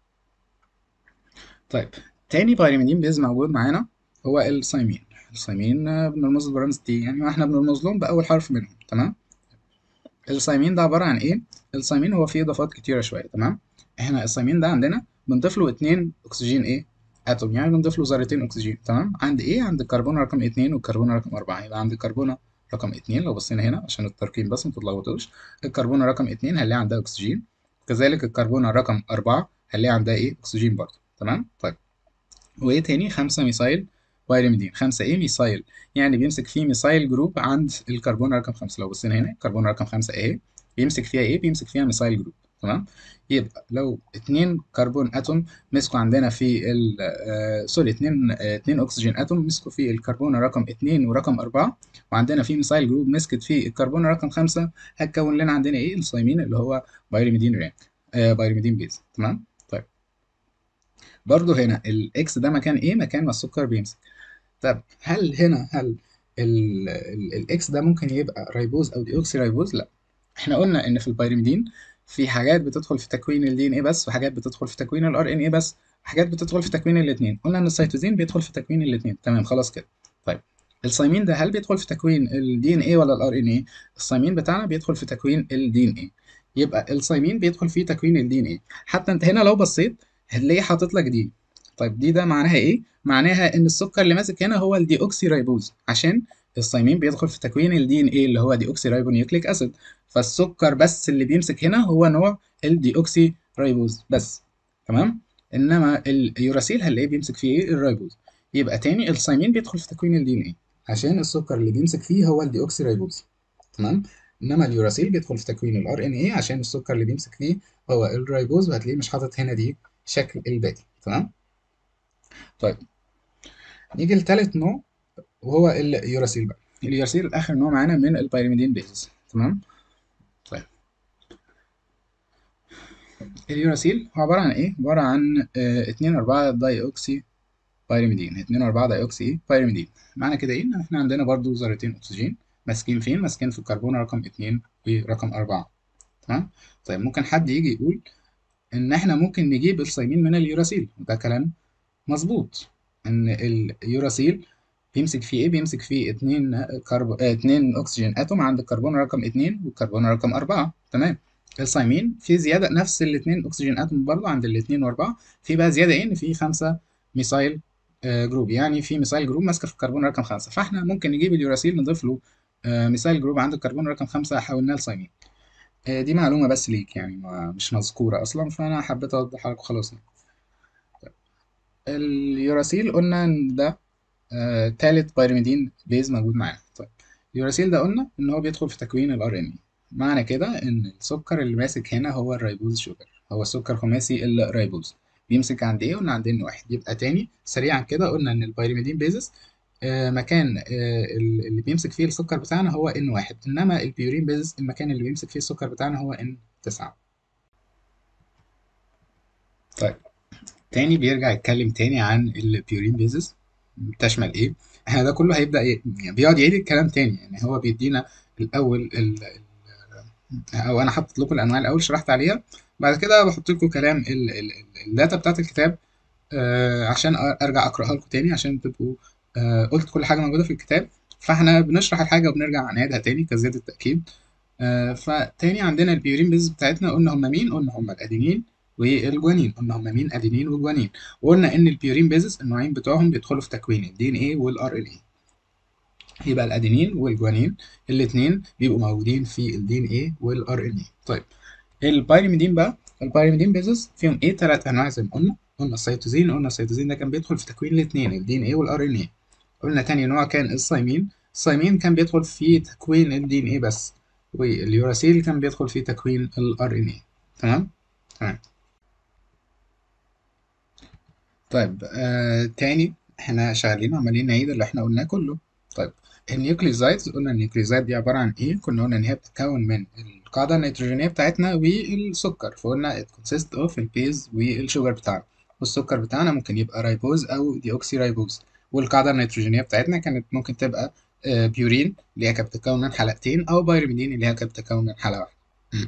طيب تاني بيرميدين بيز موجود معانا هو السايمين السايمين بنرمز له برمز تي يعني واحنا بنرمز لهم باول حرف منهم تمام السايمين ده عباره عن ايه السايمين هو فيه اضافات كتيره شويه تمام احنا السايمين ده عندنا بنضيف له اتنين اكسجين ايه اتوم يعني بنضيف له ذرتين اكسجين تمام عند ايه عند الكربون رقم اتنين والكربون رقم اربعة يبقى عند الكربون رقم اتنين لو بصينا هنا عشان الترقيم بس متتلخبطوش الكربون رقم اتنين هنلاقي عندها اكسجين كذلك الكربون رقم أربعة هنلاقي عندها ايه اكسجين برضه تمام طيب وايه تاني خمسة ميثايل بايرميدين خمسة ايه ميثايل يعني بيمسك فيه ميثايل جروب عند الكربون رقم خمسة لو بصينا هنا الكربون رقم خمسة اهي بيمسك فيها ايه بيمسك فيها ميثايل جروب تمام يبقى لو اتنين كربون اتوم مسكوا عندنا في ال آه سوري اتنين آه اتنين اكسجين اتوم مسكوا في الكربون رقم اتنين ورقم اربعة وعندنا في ميثايل جروب مسكت في الكربون رقم خمسة هتكون لنا عندنا ايه الصيمين اللي هو بايرميدين رانك آه بايرميدين بيز تمام طيب برضو هنا الاكس ده مكان ايه مكان ما السكر بيمسك طب هل هنا هل الاكس ده ممكن يبقى رايبوز او ديوكسي رايبوز لا احنا قلنا ان في البيرميدين في حاجات بتدخل في تكوين الدي ان اي بس وحاجات بتدخل في تكوين الار ان اي بس حاجات بتدخل في تكوين الاثنين قلنا ان السيتوزين بيدخل في تكوين الاثنين تمام خلاص كده طيب الصيمين ده هل بيدخل في تكوين الدي ان اي ولا الار ان اي الصيمين بتاعنا بيدخل في تكوين الدي ان اي يبقى الصيمين بيدخل في تكوين الدي ان اي حتى انت هنا لو بصيت هتلاقيه حاطط لك دي طيب دي ده معناها ايه معناها ان السكر اللي ماسك هنا هو الدي اوكسي رايبوز عشان الصيمين بيدخل في تكوين الدي ان اي اللي هو دي اوكسي رايبونيوكليك اسيد فالسكر بس اللي بيمسك هنا هو نوع الدي اوكسي رايبوز بس تمام انما اليوراسيل هنلاقيه بيمسك فيه ايه الرايبوز يبقى تاني الصيمين بيدخل في تكوين الدي ان اي عشان السكر اللي بيمسك فيه هو الدي اوكسي رايبوز تمام انما اليوراسيل بيدخل في تكوين الار ان اي عشان السكر اللي بيمسك فيه هو الرايبوز وهتلاقيه مش حاطط هنا دي شكل الباقي تمام طيب نيجي لتالت نوع وهو اليوراسيل بقى اليوراسيل اخر نوع معانا من البيرميدين بيز تمام طيب اليوراسيل هو عبارة عن ايه؟ عبارة عن اه اتنين اربعة داي اوكسي بايرميدين اتنين اربعة داي اوكسي بايرميدين معنى كده ايه؟ ان احنا عندنا برضو ذرتين اكسجين ماسكين فين؟ ماسكين في الكربون رقم اتنين ورقم اربعة تمام؟ طيب ممكن حد يجي يقول ان احنا ممكن نجيب الصيمين من اليوراسيل وده كلام مظبوط ان اليوراسيل بيمسك فيه ايه بيمسك فيه اتنين كربو اه اتنين اكسجين اتوم عند الكربون رقم اتنين والكربون رقم اربعة تمام الصيمين في زيادة نفس الاتنين اكسجين اتوم برضه عند الاتنين واربعة في بقى زيادة ايه ان في خمسة ميثايل اه جروب يعني في ميثايل جروب ماسكة في الكربون رقم خمسة فاحنا ممكن نجيب اليوراسيل نضيف له اه ميثايل جروب عند الكربون رقم خمسة حولناه لصيمين آه، دي معلومة بس ليك يعني ما مش مذكورة أصلا فأنا حبيت أوضحها لك وخلاص اليوراسيل قلنا إن ده آه، تالت بايرميدين بيز موجود معانا طيب اليوراسيل ده قلنا إن هو بيدخل في تكوين ال RNA معنى كده إن السكر اللي ماسك هنا هو الريبوز شوجر هو السكر خماسي الريبوز بيمسك عند إيه؟ قلنا عند إن واحد يبقى تاني سريعا كده قلنا إن البايرميدين بيزس آه، مكان آه، ال- اللي بيمسك فيه السكر بتاعنا هو ان واحد انما البيورين بيزس المكان اللي بيمسك فيه السكر بتاعنا هو ان تسعة طيب تاني بيرجع يتكلم تاني عن البيورين بيزس بتشمل ايه احنا ده كله هيبدأ ي- يعني بيقعد يعيد الكلام تاني يعني هو بيدينا الاول ال... ال- او انا حاطط لكم الانواع الاول شرحت عليها بعد كده بحط لكم كلام ال... ال... ال- الداتا بتاعت الكتاب آه، عشان أ- ارجع اقراها لكم تاني عشان تبقوا آه، قلت كل حاجه موجوده في الكتاب فاحنا بنشرح الحاجه وبنرجع نعيدها تاني كزياده تاكيد آه، فتاني عندنا البيورين بيز بتاعتنا قلنا هم مين قلنا هم الادينين والجوانين قلنا هم مين ادينين وجوانين وقلنا ان البيورين بيزز النوعين بتوعهم بيدخلوا في تكوين الدي ان ايه والار ان اي يبقى الادينين والجوانين الاثنين بيبقوا موجودين في الدي ان ايه والار ان اي طيب البايرميدين بقى البايرميدين بيزز فيهم ايه ثلاث انواع زي ما قلنا قلنا السيتوزين قلنا السيتوزين ده كان بيدخل في تكوين الاثنين الدي ان ايه والار ان اي قلنا تاني نوع كان الصيمين الصيمين كان بيدخل في تكوين الدي ان ايه بس واليوراسيل كان بيدخل في تكوين الار ان اي تمام تمام طيب آه تاني احنا شغالين عمالين نعيد اللي احنا قلناه كله طيب النيوكليوزايدز قلنا النيوكليوزايد دي عبارة عن ايه كنا قلنا ان هي بتتكون من القاعدة النيتروجينية بتاعتنا والسكر فقلنا it consists of البيز والشوجر بتاعنا والسكر بتاعنا ممكن يبقى رايبوز او ديوكسي رايبوز والقاعدة النيتروجينية بتاعتنا كانت ممكن تبقى آه بيورين اللي هي كانت بتتكون من حلقتين او بايرميدين اللي هي كانت بتتكون من حلقة واحدة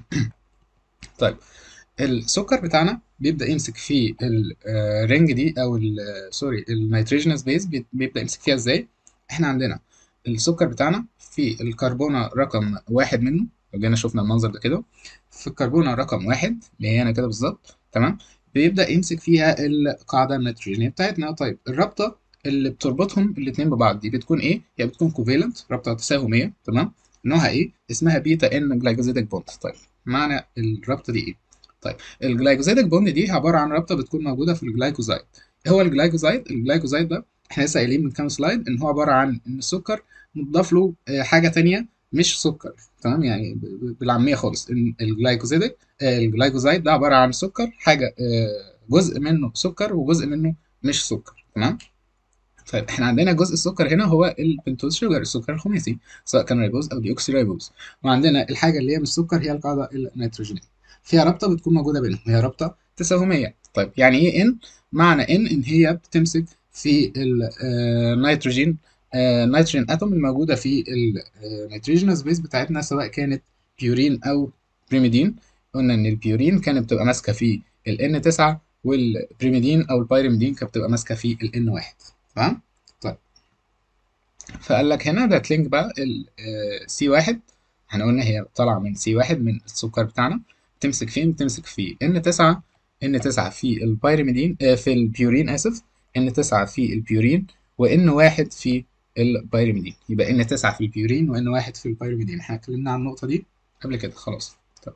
طيب السكر بتاعنا بيبدأ يمسك في الرينج دي او ال- سوري النيتروجينوس بيز بيبدأ يمسك فيها ازاي احنا عندنا السكر بتاعنا في الكربونة رقم واحد منه لو جينا شفنا المنظر ده كده في الكربونة رقم واحد اللي هي هنا كده بالظبط تمام بيبدأ يمسك فيها القاعدة النيتروجينية بتاعتنا طيب الرابطة اللي بتربطهم الاتنين ببعض دي بتكون ايه؟ هي بتكون كوفيلنت رابطة تساهمية تمام نوعها ايه؟ اسمها بيتا ان جلايكوزيدك بوند طيب معنى الرابطة دي ايه؟ طيب الجلايكوزيدك بوند دي عباره عن رابطه بتكون موجوده في الجلايكوزايد ايه هو الجلايكوزايد الجلايكوزايد ده احنا لسه قايلين من كام سلايد ان هو عباره عن ان السكر مضاف له آه، حاجه تانية مش سكر تمام يعني ب- ب- بالعاميه خالص ان الجلايكوزيدك آه، الجلايكوزايد ده عباره عن سكر حاجه آه، جزء منه سكر وجزء منه مش سكر تمام طيب احنا عندنا جزء السكر هنا هو البنتوز شوجر السكر الخماسي سواء كان ريبوز او ديوكسي ريبوز وعندنا الحاجه اللي هي مش سكر هي القاعده النيتروجينيه فيها رابطه بتكون موجوده بينهم هي رابطه تساهميه طيب يعني ايه ان معنى ان ان هي بتمسك في النيتروجين النيتروجين اتوم الموجوده في النيتروجينوس بيس بتاعتنا سواء كانت بيورين او بريميدين قلنا ان البيورين كانت بتبقى ماسكه في ال N9 والبريميدين او البيرميدين كانت بتبقى ماسكه في ال N1 تمام طيب فقال لك هنا ده لينك بقى السي واحد احنا قلنا هي طالعه من سي واحد من السكر بتاعنا بتمسك فين بتمسك في ان 9 ان 9 في البيرميدين آه في البيورين اسف ان 9 في البيورين وان واحد في البيرميدين يبقى ان 9 في البيورين وان واحد في البيرميدين احنا اتكلمنا عن النقطه دي قبل كده خلاص طيب.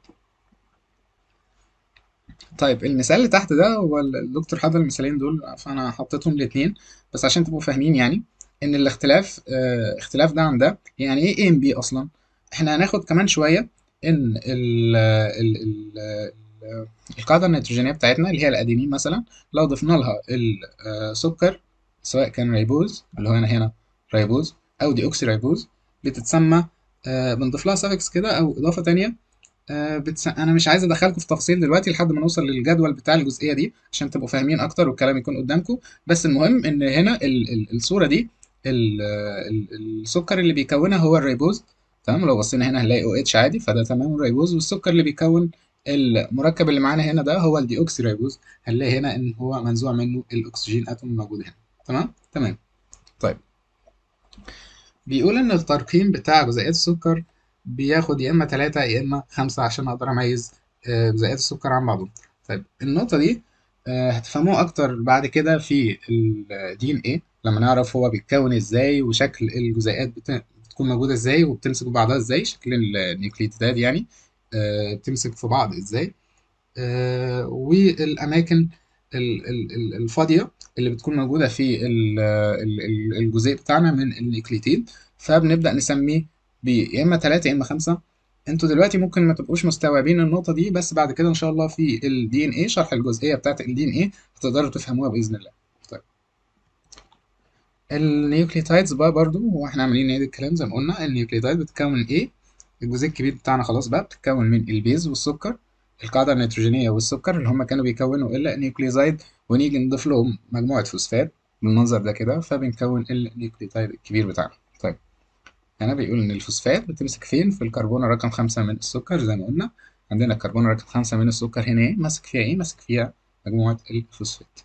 طيب المثال اللي تحت ده هو الدكتور حضر المثالين دول فانا حطيتهم الاثنين بس عشان تبقوا فاهمين يعني ان الاختلاف اه اختلاف ده عن ده يعني ايه اي ام بي اصلا احنا هناخد كمان شويه ان ال ال ال القاعده النيتروجينيه بتاعتنا اللي هي الادينين مثلا لو ضفنا لها السكر سواء كان ريبوز اللي هو هنا هنا ريبوز او ديوكسي ريبوز بتتسمى اه بنضيف لها سافكس كده او اضافه تانية آه بتس... انا مش عايز ادخلكم في تفاصيل دلوقتي لحد ما نوصل للجدول بتاع الجزئيه دي عشان تبقوا فاهمين اكتر والكلام يكون قدامكم بس المهم ان هنا ال... ال... الصوره دي ال... ال... السكر اللي بيكونها هو الريبوز تمام لو بصينا هنا هنلاقي او اتش عادي فده تمام الريبوز والسكر اللي بيكون المركب اللي معانا هنا ده هو الديوكسي ريبوز هنلاقي هنا ان هو منزوع منه الاكسجين اتوم الموجود هنا تمام تمام طيب بيقول ان الترقيم بتاع جزيئات السكر بياخد يا اما 3 يا اما 5 عشان اقدر اميز جزيئات السكر عن بعضهم طيب النقطه دي هتفهموها اكتر بعد كده في الدي ان ايه لما نعرف هو بيتكون ازاي وشكل الجزيئات بتكون موجوده ازاي وبتمسك بعضها ازاي شكل النيوكليتيدات يعني آه، بتمسك في بعض ازاي آه، والاماكن ال- ال- ال- الفاضيه اللي بتكون موجوده في ال- ال- ال- الجزيء بتاعنا من النيوكليتيد فبنبدا نسميه ب يا اما ثلاثه يا اما خمسه انتوا دلوقتي ممكن ما تبقوش مستوعبين النقطه دي بس بعد كده ان شاء الله في الدي ان اي شرح الجزئيه بتاعت الدي ان اي هتقدروا تفهموها باذن الله طيب النيوكليوتايدز بقى برضو هو احنا عاملين نعيد الكلام زي ما قلنا النيوكليوتايد بتتكون من ايه الجزء الكبير بتاعنا خلاص بقى بتتكون من البيز والسكر القاعدة النيتروجينية والسكر اللي هما كانوا بيكونوا النيوكليوزايد ونيجي نضيف لهم مجموعة فوسفات بالمنظر ده كده فبنكون النيوكليوتايد الكبير بتاعنا طيب هنا بيقول إن الفوسفات بتمسك فين في الكربونة رقم خمسة من السكر زي ما قلنا عندنا الكربونة رقم خمسة من السكر هنا ايه ماسك فيها ايه ماسك فيها مجموعة الفوسفات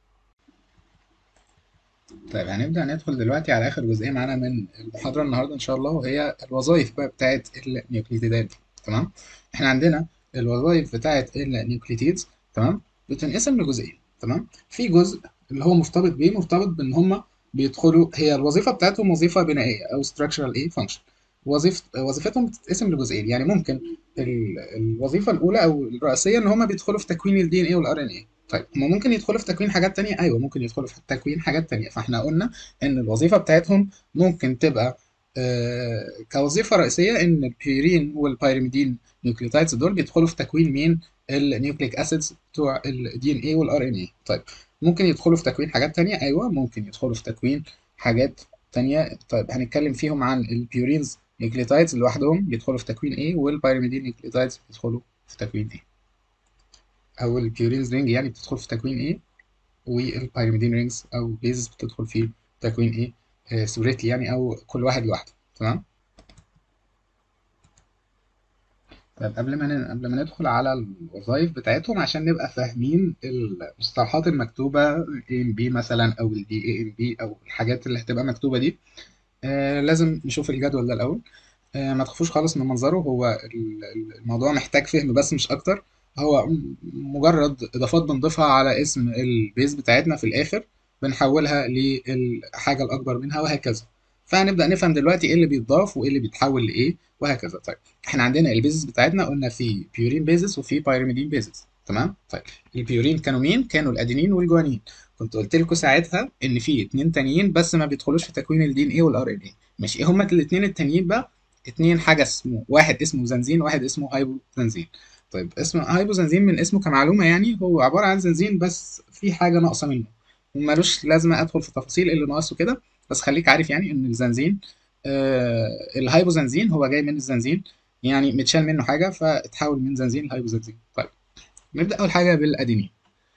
طيب هنبدأ ندخل دلوقتي على آخر جزئية معانا من المحاضرة النهاردة إن شاء الله وهي الوظائف بقى بتاعت النيوكليتيدات دي تمام إحنا عندنا الوظائف بتاعت النيوكليتيدز تمام بتنقسم لجزئين تمام في جزء اللي هو مرتبط بيه مرتبط بإن هما بيدخلوا هي الوظيفة بتاعتهم وظيفة بنائية أو structural إيه function وظيفة وظيفتهم بتتقسم لجزئين يعني ممكن ال- الوظيفة الأولى أو الرئيسية إن هما بيدخلوا في تكوين الدي إن إيه والآر إن إيه طيب هما ممكن يدخلوا في تكوين حاجات تانية أيوة ممكن يدخلوا في تكوين حاجات تانية فإحنا قلنا إن الوظيفة بتاعتهم ممكن تبقى آه كوظيفة رئيسية إن البيورين والبيرميدين نيوكليوتايدز دول بيدخلوا في تكوين مين النيوكليك أسيدز بتوع الدي إن إيه والآر إن إيه طيب ممكن يدخلوا في تكوين حاجات تانية أيوة ممكن يدخلوا في تكوين حاجات تانية طيب هنتكلم فيهم عن البيورينز نيوكليوتايدز لوحدهم بيدخلوا في تكوين A والبيرميدين نيوكليوتايدز بيدخلوا في تكوين A أو البيورينز رينج يعني بتدخل في تكوين A والبيرميدين رينجز أو بيزز بتدخل في تكوين A سوريتلي يعني أو كل واحد لوحده تمام طيب قبل ما ن- قبل ما ندخل على الوظائف بتاعتهم عشان نبقى فاهمين المصطلحات المكتوبة AMB مثلا أو ال DAMB أو الحاجات اللي هتبقى مكتوبة دي آه لازم نشوف الجدول ده الأول آه ما تخافوش خالص من منظره هو ال- ال- الموضوع محتاج فهم بس مش أكتر هو م- مجرد إضافات بنضيفها على اسم البيز بتاعتنا في الآخر بنحولها للحاجة الأكبر منها وهكذا فهنبدأ نفهم دلوقتي إيه اللي بيتضاف وإيه اللي بيتحول لإيه وهكذا طيب احنا عندنا البيزز بتاعتنا قلنا في بيورين بيزز وفي بايرميدين بيزز تمام طيب البيورين كانوا مين كانوا الادينين والجوانين كنت قلت لكم ساعتها ان في اتنين تانيين بس ما بيدخلوش في تكوين الدي ان ايه والار ان ايه ماشي ايه هما الاتنين التانيين بقى اتنين حاجه اسمه واحد اسمه زنزين واحد اسمه هايبوزنزين طيب اسم هايبوزنزين من اسمه كمعلومه يعني هو عباره عن زنزين بس في حاجه ناقصه منه ومالوش لازمه ادخل في تفاصيل اللي ناقصه كده بس خليك عارف يعني ان الزنزين آه الهايبوزنزين هو جاي من الزنزين يعني متشال منه حاجه فاتحول من زنزين لهايبوزنزين طيب نبدا اول حاجه بالادينين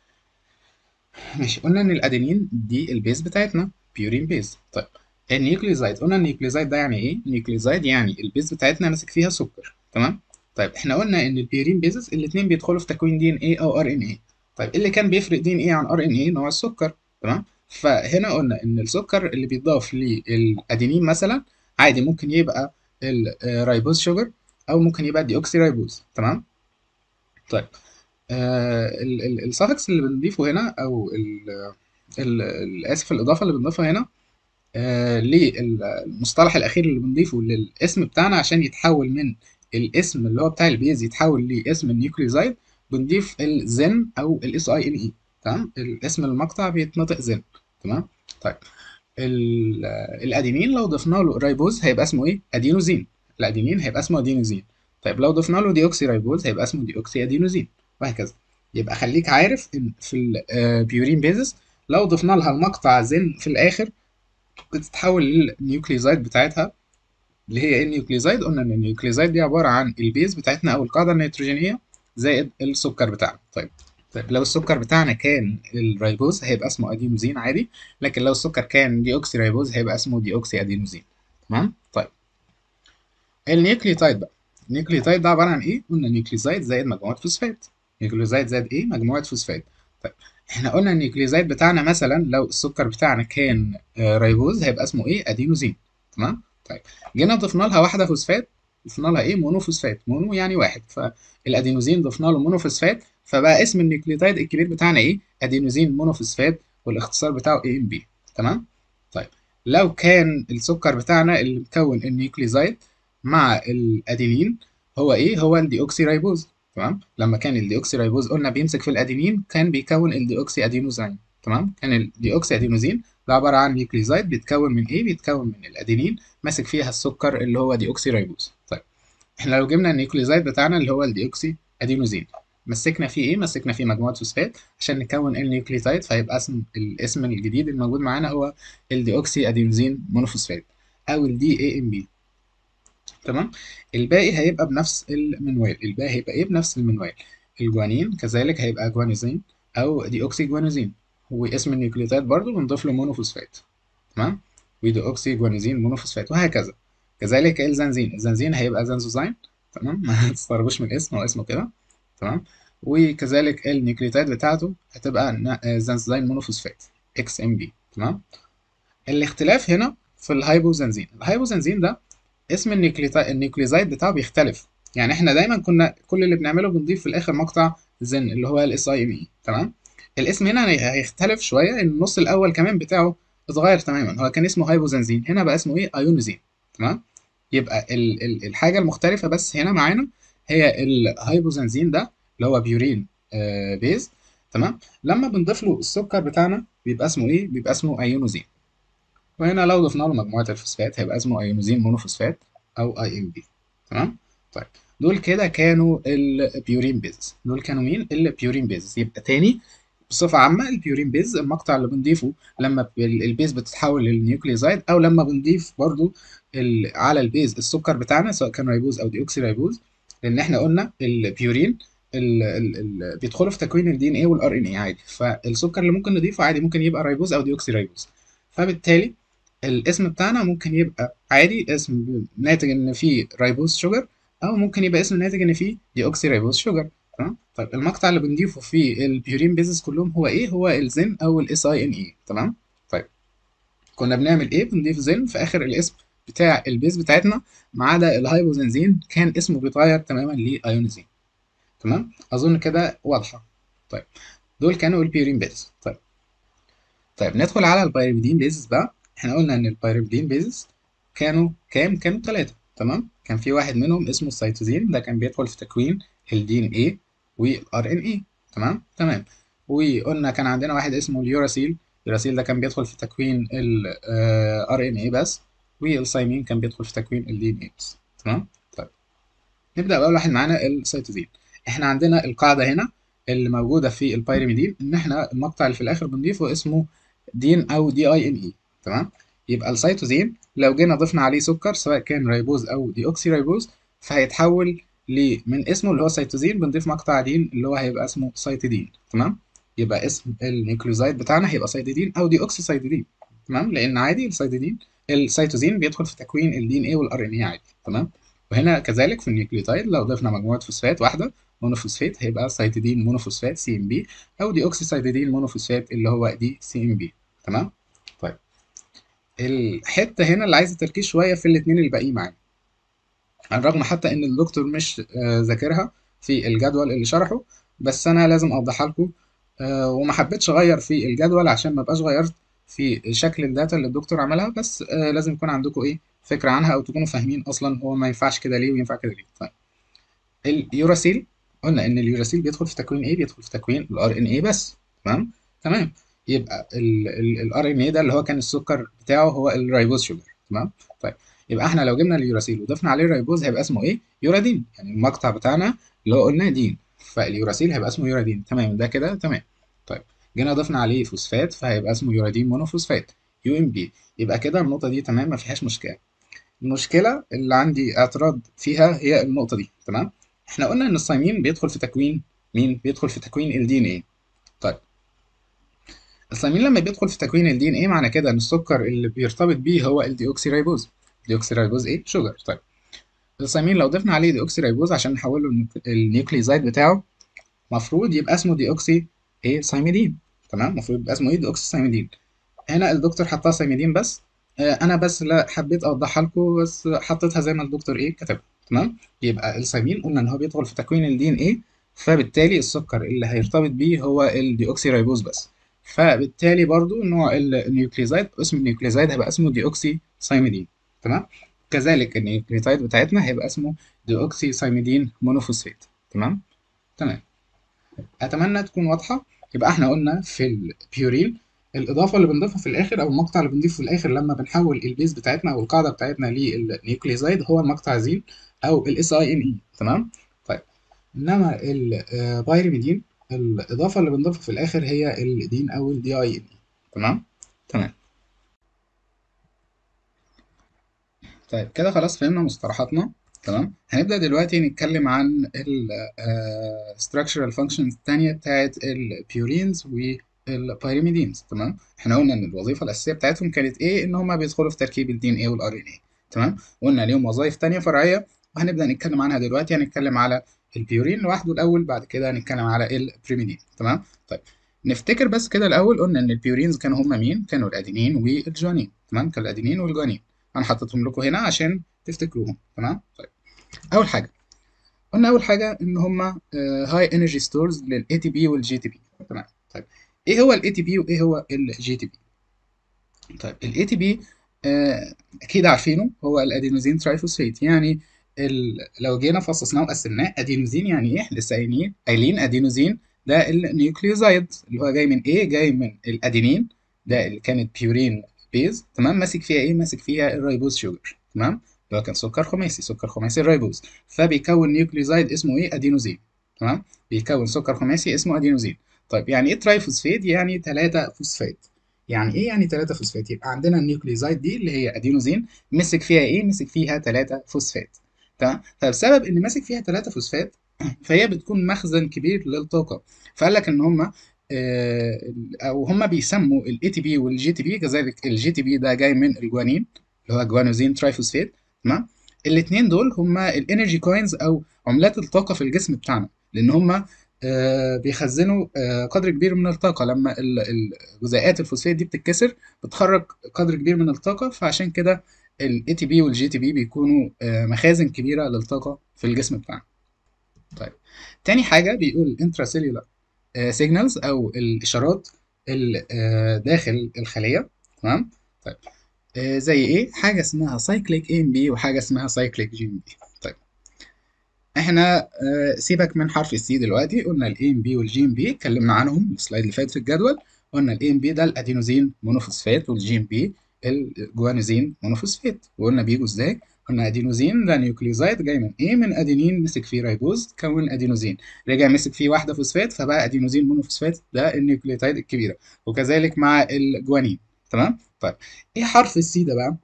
ماشي قلنا ان الادينين دي البيز بتاعتنا بيورين بيز طيب النيوكليوزايد قلنا النيوكليوزايد ده يعني ايه النيوكليوزايد يعني البيز بتاعتنا ماسك فيها سكر تمام طيب احنا قلنا ان البيورين بيزز الاثنين بيدخلوا في تكوين دي ان ايه او ار ان ايه طيب إيه اللي كان بيفرق دي ان ايه عن ار ان ايه نوع السكر تمام فهنا قلنا ان السكر اللي بيتضاف للادينين مثلا عادي ممكن يبقى الرايبوز شوجر او ممكن يبقى ديوكسي رايبوز تمام طيب آه السافكس اللي بنضيفه هنا او ال ال ال- اسف الاضافه اللي بنضيفها هنا آه للمصطلح الاخير اللي بنضيفه للاسم بتاعنا عشان يتحول من الاسم اللي هو بتاع البيز يتحول لاسم النيوكليوزايد بنضيف الزن او الاس اي ان اي تمام الاسم المقطع بيتنطق زن تمام طيب ال- الادينين لو ضفنا له رايبوز هيبقى اسمه ايه ادينوزين الادينين هيبقى اسمه ادينوزين طيب لو ضفنا له ديوكسي رايبوز هيبقى اسمه ديوكسي ادينوزين وهكذا يبقى خليك عارف ان في البيورين بيزس لو ضفنا لها المقطع زن في الاخر بتتحول للنيوكليوزايد بتاعتها اللي هي ايه النيوكليوزايد قلنا ان النيوكليوزايد دي عباره عن البيز بتاعتنا او القاعده النيتروجينيه زائد السكر بتاعنا طيب طيب لو السكر بتاعنا كان الرايبوز هيبقى اسمه ادينوزين عادي لكن لو السكر كان ديوكسي رايبوز هيبقى اسمه ديوكسي ادينوزين تمام طيب النيوكليوتايد بقى النيوكليوتايد ده عباره عن ايه قلنا نيوكليوزايد زائد مجموعه فوسفات نيوكليوزايد زائد ايه مجموعه فوسفات طيب احنا قلنا النيوكليوزايد بتاعنا مثلا لو السكر بتاعنا كان آه، رايبوز هيبقى اسمه ايه ادينوزين تمام طيب جينا ضفنا لها واحده فوسفات ضفنا لها ايه مونوفوسفات مونو يعني واحد فالادينوزين ضفنا له مونوفوسفات فبقى اسم النيوكليوتايد الكبير بتاعنا ايه ادينوزين مونوفوسفات والاختصار بتاعه اي ام بي تمام طيب لو كان السكر بتاعنا اللي مكون النيوكليوزايد مع الادينين هو ايه هو الديوكسي رايبوز تمام لما كان الديوكسي رايبوز قلنا بيمسك في الادينين كان بيكون الديوكسي ادينوزين تمام كان الديوكسي ادينوزين ده عباره عن نيوكليزايد بيتكون من ايه بيتكون من الادينين ماسك فيها السكر اللي هو ديوكسي رايبوز طيب احنا لو جبنا النيوكليزايد بتاعنا اللي هو الديوكسي ادينوزين مسكنا فيه ايه مسكنا فيه مجموعه فوسفات عشان نكون النيوكليوتايد فيبقى اسم الاسم الجديد الموجود معانا هو الديوكسي ادينوزين مونوفوسفات او الدي اي ام بي تمام الباقي هيبقى بنفس المنوال الباقي هيبقى ايه بنفس المنوال الجوانين كذلك هيبقى جوانيزين او ديوكسي جوانيزين واسم النيوكليوتايد برضو بنضيف له مونوفوسفات تمام وديوكسي جوانيزين مونوفوسفات وهكذا كذلك الزنزين الزنزين هيبقى زنزوزاين تمام ما تستغربوش من الاسم هو اسمه كده تمام وكذلك النيوكليوتايد بتاعته هتبقى زنزوزين مونوفوسفات اكس ام بي تمام الاختلاف هنا في الهايبوزنزين الهايبوزنزين ده اسم النيوكليوزايد بتاعه بيختلف يعني احنا دايما كنا كل اللي بنعمله بنضيف في الاخر مقطع زن اللي هو الاس اي ام اي تمام الاسم هنا هيختلف شويه ان النص الاول كمان بتاعه اتغير تماما هو كان اسمه هايبوزنزين هنا بقى اسمه ايه ايونوزين تمام يبقى ال ال الحاجه المختلفه بس هنا معانا هي الهايبوزنزين ده اللي هو بيورين آه بيز تمام لما بنضيف له السكر بتاعنا بيبقى اسمه ايه بيبقى اسمه ايونوزين وهنا لو ضفنا له مجموعه الفوسفات هيبقى اسمه ايونوزين مونوفوسفات او اي ام بي تمام طيب دول كده كانوا البيورين بيز دول كانوا مين البيورين بيز يبقى تاني بصفة عامة البيورين بيز المقطع اللي بنضيفه لما البيز بتتحول للنيوكليوزايد أو لما بنضيف برضو على البيز السكر بتاعنا سواء كان ريبوز أو ديوكسي ريبوز لأن احنا قلنا البيورين ال ال ال بيدخلوا في تكوين الدي ان اي والار ان اي عادي فالسكر اللي ممكن نضيفه عادي ممكن يبقى ريبوز أو ديوكسي ريبوز فبالتالي الاسم بتاعنا ممكن يبقى عادي اسم ناتج ان فيه ريبوز شوجر او ممكن يبقى اسم ناتج ان فيه ديوكسي ريبوز شوجر تمام طيب المقطع اللي بنضيفه في البيورين بيزز كلهم هو ايه هو الزن او الاس اي ان اي تمام طيب كنا بنعمل ايه بنضيف زن في اخر الاسم بتاع البيز بتاعتنا ما عدا الهايبوزنزين كان اسمه بيتغير تماما لايونيزين تمام اظن كده واضحه طيب دول كانوا البيورين بيز طيب طيب ندخل على البيرميدين بيزز بقى احنا قلنا ان البيرميدين بيزز كانوا كام كانوا ثلاثه تمام كان في واحد منهم اسمه السيتوزين ده كان بيدخل في تكوين الدي ان اي والار ان اي تمام تمام وقلنا كان عندنا واحد اسمه اليوراسيل اليوراسيل ده كان بيدخل في تكوين الار ان اي بس والسايمين كان بيدخل في تكوين الدي ان اي بس تمام طيب نبدا باول واحد معانا السيتوزين احنا عندنا القاعده هنا اللي موجوده في البيرميدين ان احنا المقطع اللي في الاخر بنضيفه اسمه دين او دي اي ان اي تمام يبقى السيتوزين لو جينا ضفنا عليه سكر سواء كان ريبوز او ديوكسي ريبوز فهيتحول ل من اسمه اللي هو سيتوزين بنضيف مقطع دين اللي هو هيبقى اسمه سيتيدين تمام يبقى اسم النيوكليوزايد بتاعنا هيبقى سيتيدين او ديوكسي سيتيدين تمام لان عادي السيتيدين السيتوزين بيدخل في تكوين الدي ان اي والار ان اي عادي تمام وهنا كذلك في النيوكليوتايد لو ضفنا مجموعه فوسفات واحده مونوفوسفات هيبقى سيتيدين مونوفوسفات سي ام بي او ديوكسي سيتيدين مونوفوسفات اللي هو دي سي ام بي تمام طيب الحته هنا اللي عايزه تركيز شويه في الاثنين الباقيين معانا على الرغم حتى ان الدكتور مش ذاكرها في الجدول اللي شرحه بس انا لازم اوضحها لكم وما حبيتش اغير في الجدول عشان ما بقاش غيرت في شكل الداتا اللي الدكتور عملها بس لازم يكون عندكم ايه فكره عنها او تكونوا فاهمين اصلا هو ما ينفعش كده ليه وينفع كده ليه طيب اليوراسيل قلنا ان اليوراسيل بيدخل في تكوين ايه بيدخل في تكوين الار ان اي بس تمام تمام يبقى الار ان اي ده اللي هو كان السكر بتاعه هو الريبوز شوجر تمام طيب يبقى احنا لو جبنا اليوراسيل وضفنا عليه الريبوز هيبقى اسمه ايه يورادين يعني المقطع بتاعنا اللي هو قلنا دين فاليوراسيل هيبقى اسمه يورادين تمام ده كده تمام طيب جينا ضفنا عليه فوسفات فهيبقى اسمه يورادين مونوفوسفات يو ام بي يبقى كده النقطه دي تمام ما فيهاش مشكله المشكله اللي عندي اعتراض فيها هي النقطه دي تمام احنا قلنا ان الصيمين بيدخل في تكوين مين بيدخل في تكوين الدي ان ايه طيب الصيمين لما بيدخل في تكوين الدي ان ايه معنى كده ان السكر اللي بيرتبط بيه هو الديوكسي ريبوز ديوكسي ريبوز ايه شوجر طيب الصيمين لو ضفنا عليه ديوكسي ريبوز عشان نحوله النيوكليزايد بتاعه المفروض يبقى اسمه ديوكسي ايه سايميدين تمام المفروض يبقى اسمه ايه ديوكسي سايميدين هنا الدكتور حطها سايميدين بس آه انا بس لا حبيت اوضحها لكم بس حطيتها زي ما الدكتور ايه كتبها تمام يبقى السايمين قلنا ان هو بيدخل في تكوين الدي ان ايه فبالتالي السكر اللي هيرتبط بيه هو الديوكسي ريبوز بس فبالتالي برضو نوع النيوكليزايد اسم النيوكليزايد هيبقى اسمه ديوكسي سايميدين تمام كذلك النيوكليوتايد بتاعتنا هيبقى اسمه ديوكسي سايميدين مونوفوسفات تمام تمام اتمنى تكون واضحه يبقى احنا قلنا في البيورين الاضافه اللي بنضيفها في الاخر او المقطع اللي بنضيفه في الاخر لما بنحول البيز بتاعتنا او القاعده بتاعتنا للنيوكليوزايد هو المقطع زين او الاس اي ان اي تمام طيب انما البايرميدين الاضافه اللي بنضيفها في الاخر هي الدين او الدي اي ان اي تمام تمام طيب كده خلاص فهمنا مصطلحاتنا تمام هنبدأ دلوقتي نتكلم عن ال uh, structural functions التانية بتاعت البيورينز والبيريميدينز تمام احنا قلنا ان الوظيفة الأساسية بتاعتهم كانت ايه ان هما بيدخلوا في تركيب الدي ان ايه والار ان ايه تمام قلنا ليهم وظائف تانية فرعية وهنبدأ نتكلم عنها دلوقتي هنتكلم على البيورين لوحده الأول بعد كده هنتكلم على البريميدين تمام طيب نفتكر بس كده الأول قلنا إن البيورينز كانوا هما مين؟ كانوا الأدينين والجوانين تمام كانوا الأدينين والجوانين أنا حطيتهم لكم هنا عشان تفتكروهم تمام طيب اول حاجه قلنا اول حاجه ان هما هاي انرجي ستورز للاي تي بي والجي تي بي تمام طيب ايه هو الاي تي بي وايه هو الجي تي بي طيب الاي تي بي اكيد عارفينه هو الادينوزين ترايفوسفيت يعني ال... لو جينا فصصناه وقسمناه ادينوزين يعني ايه لسه قايلين قايلين ادينوزين ده النيوكليوزايد اللي هو جاي من ايه جاي من الادينين ده اللي كانت بيورين بيز تمام ماسك فيها ايه ماسك فيها الريبوز شوجر تمام اللي هو كان سكر خماسي سكر خماسي الريبوز فبيكون نيوكليوزايد اسمه ايه ادينوزين تمام بيكون سكر خماسي اسمه ادينوزين طيب يعني ايه ترايفوسفيت يعني 3 فوسفات يعني ايه يعني 3 فوسفات يبقى عندنا النيوكليوزايد دي اللي هي ادينوزين مسك فيها ايه مسك فيها 3 فوسفات تمام فبسبب ان ماسك فيها 3 فوسفات فهي بتكون مخزن كبير للطاقه فقال لك ان هم او هم بيسموا الاي تي بي والجي تي بي كذلك الجي تي بي ده جاي من الجوانين اللي هو جوانوزين ترايفوسفيت تمام الاثنين دول هما الانرجي كوينز او عملات الطاقه في الجسم بتاعنا لان هما آه بيخزنوا آه قدر كبير من الطاقه لما الجزيئات الفوسفات دي بتتكسر بتخرج قدر كبير من الطاقه فعشان كده الاي تي بي والجي تي بي بيكونوا آه مخازن كبيره للطاقه في الجسم بتاعنا طيب تاني حاجه بيقول انتراسيلولار سيجنالز او الاشارات داخل الخليه تمام طيب آه زي ايه حاجه اسمها سايكليك ام بي وحاجه اسمها سايكليك جي ام بي طيب احنا آه سيبك من حرف السي دلوقتي قلنا الاي ام بي والجي ام بي اتكلمنا عنهم السلايد اللي فات في الجدول قلنا الاي ام بي ده الادينوزين مونوفوسفات والجي ام بي الجوانوزين مونوفوسفات وقلنا بيجوا ازاي قلنا ادينوزين ده نيوكليوزايد جاي من ايه من ادينين مسك فيه ريبوز كون ادينوزين رجع مسك فيه واحده فوسفات فبقى ادينوزين مونوفوسفات ده النيوكليوتايد الكبيره وكذلك مع الجوانين تمام طيب ايه حرف السي ده بقى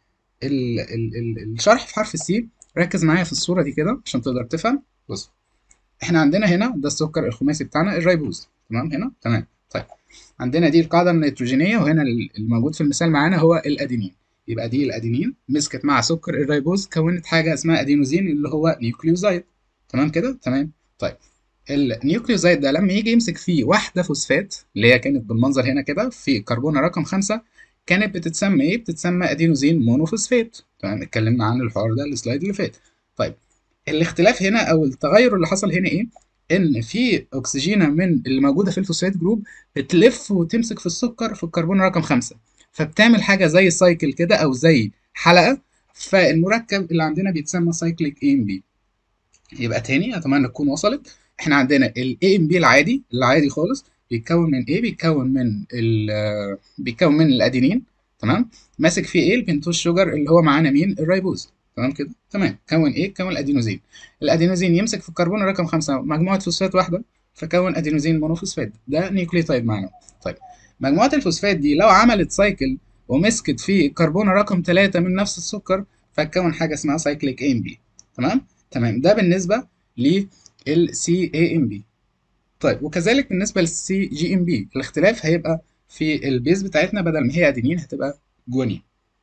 ال ال ال الشرح في حرف السي ركز معايا في الصوره دي كده عشان تقدر تفهم بص احنا عندنا هنا ده السكر الخماسي بتاعنا الريبوز تمام هنا تمام طيب عندنا دي القاعده النيتروجينيه وهنا الموجود في المثال معانا هو الادينين يبقى دي الادينين مسكت مع سكر الريبوز كونت حاجه اسمها ادينوزين اللي هو نيوكليوزايد تمام كده تمام طيب النيوكليوزايد ده لما يجي يمسك فيه واحده فوسفات اللي هي كانت بالمنظر هنا كده في كربونه رقم خمسة كانت بتتسمى ايه بتتسمى ادينوزين مونوفوسفات تمام اتكلمنا عن الحوار ده السلايد اللي فات طيب الاختلاف هنا او التغير اللي حصل هنا ايه ان في اكسجينه من اللي موجوده في الفوسفات جروب بتلف وتمسك في السكر في الكربون رقم خمسة فبتعمل حاجه زي سايكل كده او زي حلقه فالمركب اللي عندنا بيتسمى سايكليك اي ام بي يبقى تاني اتمنى تكون وصلت احنا عندنا الاي ام بي العادي العادي خالص بيتكون من ايه بيتكون من ال بيتكون من الادينين تمام ماسك فيه ايه البنتوز شوجر اللي هو معانا مين الريبوز تمام كده تمام كون ايه كون الادينوزين الادينوزين يمسك في الكربون رقم خمسة مجموعه فوسفات واحده فكون ادينوزين مونوفوسفات ده نيوكليوتايد معانا طيب مجموعه الفوسفات دي لو عملت سايكل ومسكت في الكربون رقم ثلاثة من نفس السكر فتكون حاجه اسمها سايكليك ام بي تمام تمام ده بالنسبه للسي اي ام بي طيب وكذلك بالنسبه للسي جي ام بي الاختلاف هيبقى في البيز بتاعتنا بدل ما هي ادينين هتبقى جوانين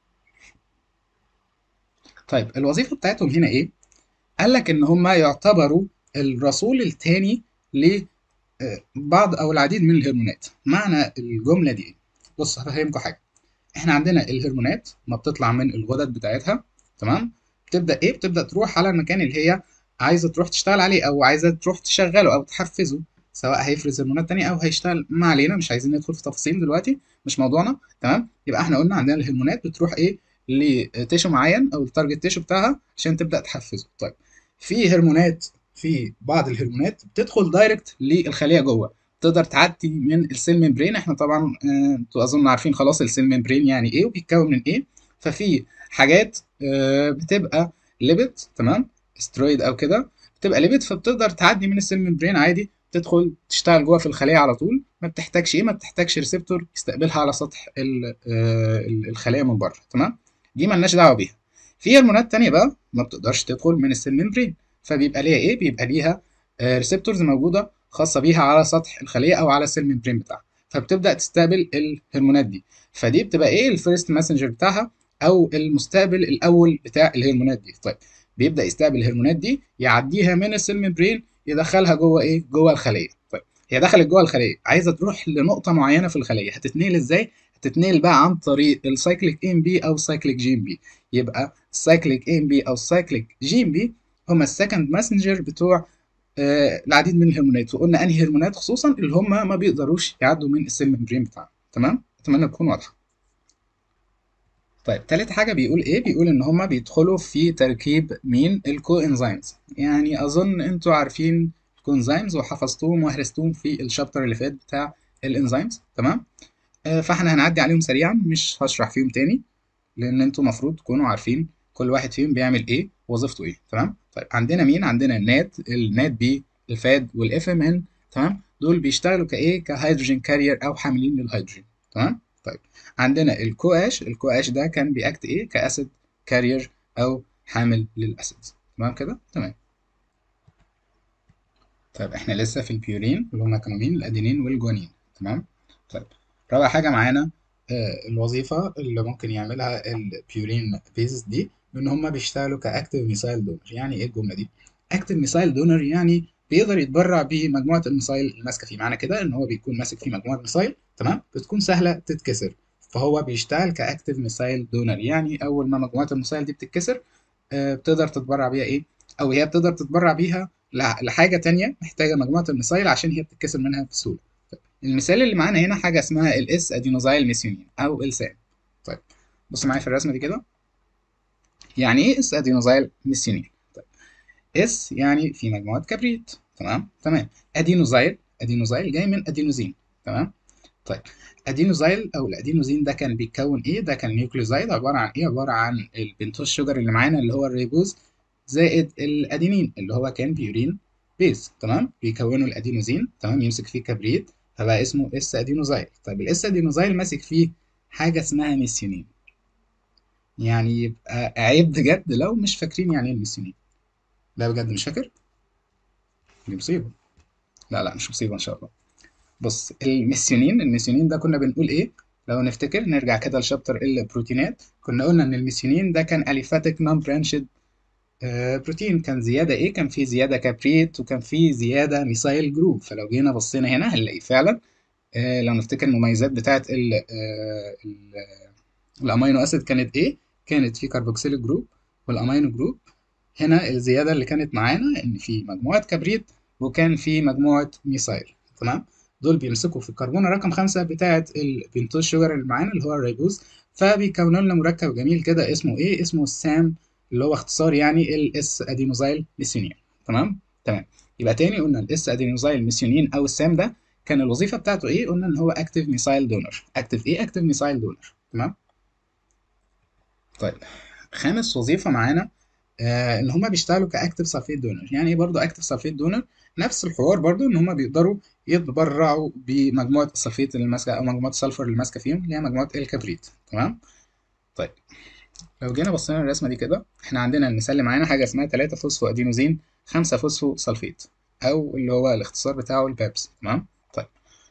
طيب الوظيفه بتاعتهم هنا ايه قال لك ان هم يعتبروا الرسول الثاني لبعض او العديد من الهرمونات معنى الجمله دي ايه بص هفهمكم حاجه احنا عندنا الهرمونات ما بتطلع من الغدد بتاعتها تمام بتبدا ايه بتبدا تروح على المكان اللي هي عايزه تروح تشتغل عليه او عايزه تروح تشغله او تحفزه سواء هيفرز هرمونات تانية او هيشتغل ما علينا مش عايزين ندخل في تفاصيل دلوقتي مش موضوعنا تمام يبقى احنا قلنا عندنا الهرمونات بتروح ايه لتيشو معين او التارجت تيشو بتاعها عشان تبدا تحفزه طيب في هرمونات في بعض الهرمونات بتدخل دايركت للخليه جوه تقدر تعدي من السيل ممبرين احنا طبعا آه، انتوا اظن عارفين خلاص السيل ممبرين يعني ايه وبيتكون من ايه ففي حاجات آه، بتبقى ليبيد تمام استرويد او كده بتبقى ليبيد فبتقدر تعدي من السيل ممبرين عادي تدخل تشتغل جوه في الخليه على طول ما بتحتاجش ايه ما بتحتاجش ريسبتور يستقبلها على سطح ال- آه، ال- الخليه من بره تمام دي ملناش دعوه بيها في هرمونات تانية بقى ما بتقدرش تدخل من السيل ممبرين فبيبقى ليها ايه بيبقى ليها ريسبتورز موجوده خاصه بيها على سطح الخليه او على السيل ممبرين بتاعها فبتبدا تستقبل الهرمونات دي فدي بتبقى ايه الفيرست ماسنجر بتاعها او المستقبل الاول بتاع الهرمونات دي طيب بيبدا يستقبل الهرمونات دي يعديها من السيل ممبرين يدخلها جوه ايه جوه الخليه طيب هي دخلت جوه الخليه عايزه تروح لنقطه معينه في الخليه هتتنقل ازاي هتتنقل بقى عن طريق السايكليك ام بي او السايكليك جي ام بي يبقى السايكليك ام بي او السايكليك جي ام بي هما السكند ماسنجر بتوع آه العديد من الهرمونات وقلنا انهي هرمونات خصوصا اللي هم ما بيقدروش يعدوا من السيل ممبرين بتاعنا تمام اتمنى تكون واضحه طيب تالت حاجة بيقول إيه؟ بيقول إن هما بيدخلوا في تركيب مين؟ الكو إنزيمز يعني أظن أنتوا عارفين الكو إنزيمز وحفظتوهم وهرستوهم في الشابتر اللي فات بتاع الإنزيمز تمام؟ آه فإحنا هنعدي عليهم سريعا مش هشرح فيهم تاني لأن أنتوا المفروض تكونوا عارفين كل واحد فيهم بيعمل إيه وظيفته إيه تمام؟ طيب عندنا مين؟ عندنا النات النات بي الفاد والإف إم إن تمام؟ دول بيشتغلوا كإيه؟ كهيدروجين كارير أو حاملين للهيدروجين تمام؟ طيب عندنا الكو اش الكو اش ده كان بيأكت ايه كاسيد كارير او حامل للاسيدز تمام كده تمام طيب احنا لسه في البيورين اللي هما كانوا مين الادينين والجوانين تمام طيب رابع حاجه معانا آه الوظيفه اللي ممكن يعملها البيورين بيزز دي ان هما بيشتغلوا كاكتيف ميسايل دونر يعني ايه الجمله دي اكتيف ميسايل دونر يعني بيقدر يتبرع بمجموعه الميسايل اللي ماسكه فيه معنى كده ان هو بيكون ماسك فيه مجموعه ميسايل تمام بتكون سهله تتكسر فهو بيشتغل كاكتيف ميسايل دونر يعني اول ما مجموعات الميسايل دي بتتكسر آه بتقدر تتبرع بيها ايه او هي بتقدر تتبرع بيها لحاجه تانية محتاجه مجموعه الميسايل عشان هي بتتكسر منها بسهوله طيب. المثال اللي معانا هنا حاجه اسمها الاس ادينوزايل ميثيونين او السام طيب بصوا معايا في الرسمه دي كده يعني ايه اس ادينوزايل ميثيونين طيب اس يعني في مجموعه كبريت تمام تمام ادينوزايل ادينوزايل جاي من ادينوزين تمام طيب ادينوزايل او الادينوزين ده كان بيتكون ايه ده كان نيوكليوزايد عباره عن ايه عباره عن البنتوز شوجر اللي معانا اللي هو الريبوز زائد الادينين اللي هو كان بيورين بيز تمام بيكونوا الادينوزين تمام يمسك فيه كبريت فبقى اسمه اس ادينوزايل طيب الاس ادينوزايل ماسك فيه حاجه اسمها ميثيونين يعني يبقى عيب بجد لو مش فاكرين يعني ايه الميثيونين لا بجد مش فاكر دي مصيبه لا لا مش مصيبه ان شاء الله بص الميثيونين الميثيونين ده كنا بنقول ايه لو نفتكر نرجع كده لشابتر البروتينات كنا قلنا ان الميثيونين ده كان اليفاتيك نون برانشد بروتين كان زياده ايه كان في زياده كابريت وكان في زياده ميثايل جروب فلو جينا بصينا هنا هنلاقي فعلا آه لو نفتكر المميزات بتاعه ال آه الامينو اسيد كانت ايه كانت في كربوكسيل جروب والامينو جروب هنا الزياده اللي كانت معانا ان في مجموعه كبريت وكان في مجموعه ميثايل تمام دول بيمسكوا في الكربونه رقم خمسة بتاعة البنتوز شوجر اللي معانا اللي هو الريبوز فبيكونوا لنا مركب جميل كده اسمه ايه اسمه السام اللي هو اختصار يعني الاس ادينوزايل ميثيونين تمام تمام يبقى تاني قلنا الاس ادينوزايل ميثيونين او السام ده كان الوظيفه بتاعته ايه قلنا ان هو اكتيف ميثايل دونر اكتيف ايه اكتيف ميثايل دونر تمام طيب خامس وظيفه معانا آه ان هما بيشتغلوا كاكتيف سلفيت دونر يعني ايه برضه اكتيف سلفيت دونر نفس الحوار برضه ان هما بيقدروا يتبرعوا بمجموعه السلفيت اللي ماسكه او مجموعه السلفر اللي ماسكه فيهم اللي هي مجموعه الكبريت تمام طيب لو جينا بصينا الرسمه دي كده احنا عندنا المثال اللي معانا حاجه اسمها 3 فوسفو ادينوزين 5 فوسفو سلفيت او اللي هو الاختصار بتاعه البابس تمام طيب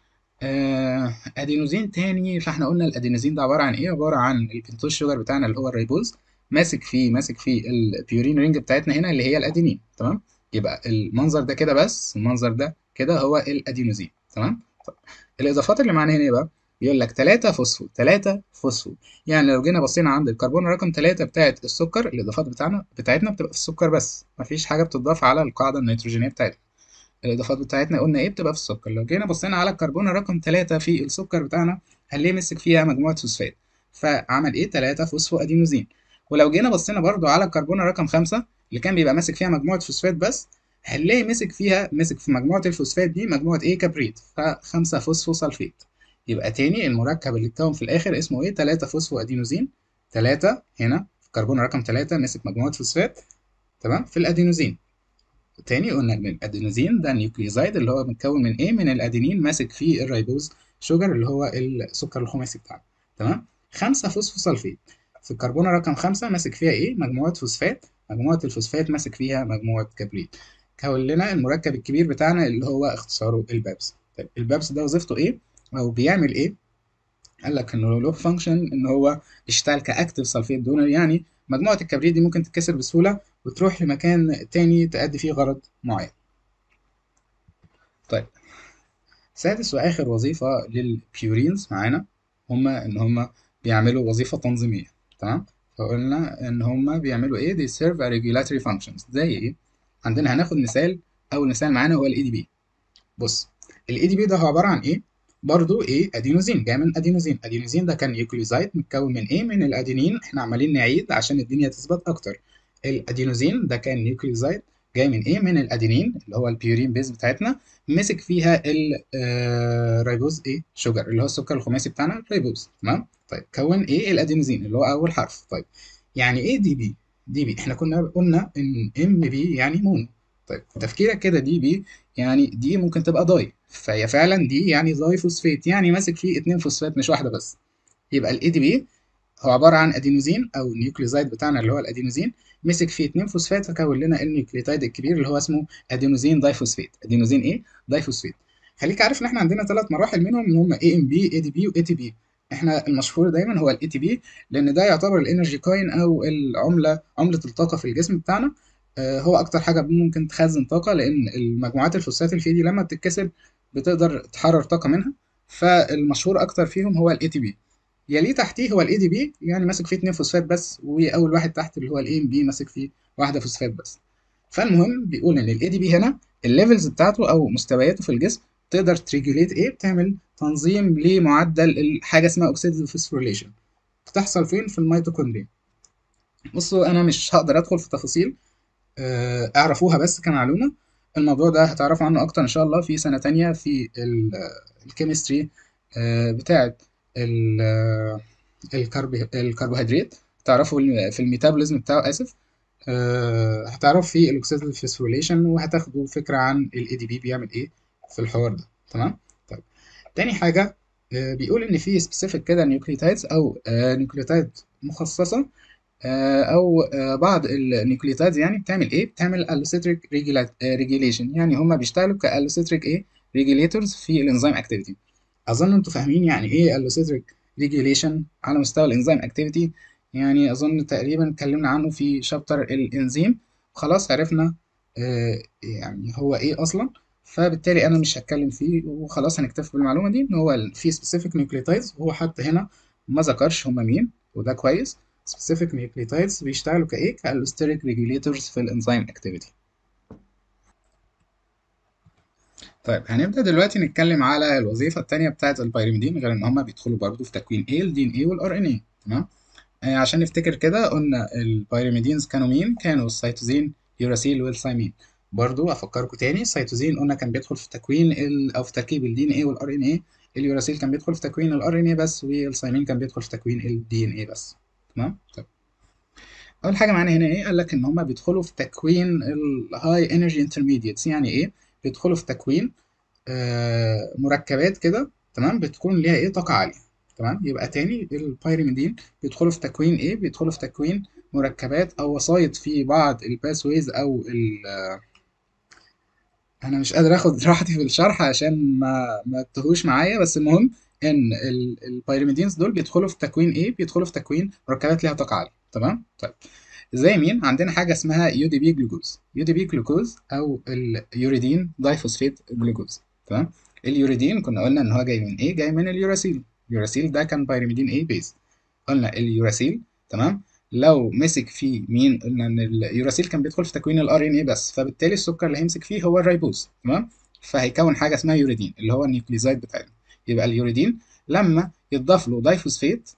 آه ادينوزين تاني فاحنا قلنا الادينوزين ده عباره عن ايه عباره عن البنتوز شوجر بتاعنا اللي هو الريبوز ماسك فيه ماسك فيه البيورين رينج بتاعتنا هنا اللي هي الادينين تمام يبقى المنظر ده كده بس المنظر ده كده هو الادينوزين تمام طيب. الاضافات اللي معانا هنا ايه بقى بيقول لك 3 فوسفو 3 فوسفو يعني لو جينا بصينا عند الكربون رقم 3 بتاعه السكر الاضافات بتاعنا بتاعتنا بتبقى في السكر بس مفيش حاجه بتضاف على القاعده النيتروجينيه بتاعتنا الاضافات بتاعتنا قلنا ايه بتبقى في السكر لو جينا بصينا على الكربون رقم 3 في السكر بتاعنا هنلاقيه مسك فيها مجموعه فوسفات فعمل ايه 3 فوسفو ادينوزين ولو جينا بصينا برضو على الكربونه رقم 5 اللي كان بيبقى ماسك فيها مجموعه فوسفات بس هنلاقي مسك فيها مسك في مجموعه الفوسفات دي مجموعه ايه كبريت ف5 فوسفو سلفيت يبقى تاني المركب اللي اتكون في الاخر اسمه ايه 3 فوسفو ادينوزين 3 هنا في الكربون رقم 3 مسك مجموعه فوسفات تمام في الادينوزين تاني قلنا ان الادينوزين ده نيوكليوزايد اللي هو متكون من ايه من الادينين ماسك فيه الريبوز شوجر اللي هو السكر الخماسي بتاعنا تمام 5 فوسفوسلفيت في الكربونه رقم 5 ماسك فيها ايه مجموعه فوسفات مجموعه الفوسفات ماسك فيها مجموعه كبريت كون لنا المركب الكبير بتاعنا اللي هو اختصاره البابس طيب البابس ده وظيفته ايه او بيعمل ايه قال لك انه له فانكشن ان هو يشتغل كاكتف سلفيت دونر يعني مجموعه الكبريت دي ممكن تتكسر بسهوله وتروح لمكان تاني تأدي فيه غرض معين طيب سادس واخر وظيفه للبيورينز معانا هما ان هما بيعملوا وظيفه تنظيميه تمام فقلنا ان هما بيعملوا ايه they serve a regulatory functions زي ايه عندنا هناخد مثال اول مثال معانا هو الاي دي بي بص الاي دي بي ده هو عباره عن ايه برضو ايه ادينوزين جاي من ادينوزين ادينوزين ده كان نيوكليوزايد متكون من ايه من الادينين احنا عمالين نعيد عشان الدنيا تثبت اكتر الادينوزين ده كان نيوكليوزايد جاي من ايه من الادينين اللي هو البيورين بيز بتاعتنا مسك فيها الريبوز ايه شوجر اللي هو السكر الخماسي بتاعنا الريبوز تمام طيب كون ايه الادينوزين اللي هو اول حرف طيب يعني ايه دي بي دي بي احنا كنا قلنا ان ام بي يعني مونو طيب تفكيرك كده دي بي يعني دي ممكن تبقى داي فهي فعلا دي يعني داي فوسفات يعني ماسك فيه اتنين فوسفات مش واحده بس يبقى الاي دي بي هو عباره عن ادينوزين او النيوكليوزايد بتاعنا اللي هو الادينوزين مسك فيه اتنين فوسفات فكون لنا النيوكليوتايد الكبير اللي هو اسمه ادينوزين دايفوسفات ادينوزين ايه دايفوسفات خليك عارف ان احنا عندنا ثلاث مراحل منهم اللي هم اي ام بي اي دي بي واي تي بي احنا المشهور دايما هو الاي تي بي لان ده يعتبر الانرجي كوين او العمله عمله الطاقه في الجسم بتاعنا آه هو اكتر حاجه ممكن تخزن طاقه لان المجموعات الفوسفات اللي فيه دي لما بتتكسر بتقدر تحرر طاقه منها فالمشهور اكتر فيهم هو الاي تي بي يليه تحتيه هو الاي دي بي يعني ماسك فيه اتنين فوسفات بس واول واحد تحت اللي هو الاي ام بي ماسك فيه واحده فوسفات بس فالمهم بيقول ان الاي دي بي هنا الليفلز بتاعته او مستوياته في الجسم تقدر تريجوليت ايه بتعمل تنظيم لمعدل حاجه اسمها اوكسيديتيف فوسفوريليشن بتحصل فين في الميتوكوندريا بصوا انا مش هقدر ادخل في تفاصيل اعرفوها بس كمعلومه الموضوع ده هتعرفوا عنه اكتر ان شاء الله في سنه تانية في الكيمستري بتاعه الكربوهيدرات تعرفوا في الميتابوليزم بتاعه اسف أه هتعرفوا في الاكسيديتيف فوسفوريليشن وهتاخدوا فكره عن الاي دي بي بيعمل ايه في الحوار ده تمام طيب تاني حاجه أه بيقول ان في سبيسيفيك كده نيوكليوتايدز او أه نيوكليوتايد مخصصه او بعض النيوكليوتايدز يعني بتعمل ايه بتعمل الوسيتريك ريجيليشن يعني هما بيشتغلوا كالوسيتريك ايه ريجيليتورز في الانزيم اكتيفيتي اظن انتوا فاهمين يعني ايه الوسيتريك ريجيليشن على مستوى الانزيم اكتيفيتي يعني اظن تقريبا اتكلمنا عنه في شابتر الانزيم خلاص عرفنا آه يعني هو ايه اصلا فبالتالي انا مش هتكلم فيه وخلاص هنكتفي بالمعلومه دي ان هو في سبيسيفيك نيوكليوتايدز وهو حتى هنا ما ذكرش هما مين وده كويس سبيسيفيك نيوكليوتايدز بيشتغلوا كايه كالوستيريك ريجوليتورز في الانزيم اكتيفيتي طيب هنبدأ دلوقتي نتكلم على الوظيفة التانية بتاعة البيرميدين غير إن هما بيدخلوا برضه في تكوين إيه ال DNA وال RNA تمام آه عشان نفتكر كده قلنا البيرميدينز كانوا مين؟ كانوا السيتوزين يوراسيل والثايمين برضه أفكركم تاني السيتوزين قلنا كان بيدخل في تكوين ال أو في تركيب ال DNA وال RNA اليوراسيل كان بيدخل في تكوين ال RNA بس والثايمين كان بيدخل في تكوين ال DNA بس تمام؟ طيب أول حاجة معانا هنا إيه؟ قال لك إن هما بيدخلوا في تكوين الهاي انرجي انترميديتس يعني إيه؟ بيدخلوا في تكوين آه مركبات كده تمام بتكون ليها ايه طاقة عالية تمام يبقى تاني البيرميدين بيدخلوا في تكوين ايه بيدخلوا في تكوين مركبات او وسائط في بعض الباسويز او ال انا مش قادر اخد راحتي في الشرح عشان ما ما تتوهوش معايا بس المهم ان البيرميدينز دول بيدخلوا في تكوين ايه بيدخلوا في تكوين مركبات ليها طاقة عالية تمام طيب زي مين عندنا حاجه اسمها يو دي بي جلوكوز يو دي بي جلوكوز او اليوريدين دايفوسفيت جلوكوز تمام اليوريدين كنا قلنا ان هو جاي من ايه جاي من اليوراسيل اليوراسيل ده كان بايرميدين ايه بيز قلنا اليوراسيل تمام لو مسك فيه مين قلنا ان اليوراسيل كان بيدخل في تكوين الار ان اي بس فبالتالي السكر اللي هيمسك فيه هو الريبوز تمام فهيكون حاجه اسمها يوريدين اللي هو النيوكليزايد بتاعنا يبقى اليوريدين لما يتضاف له دايفوسفيت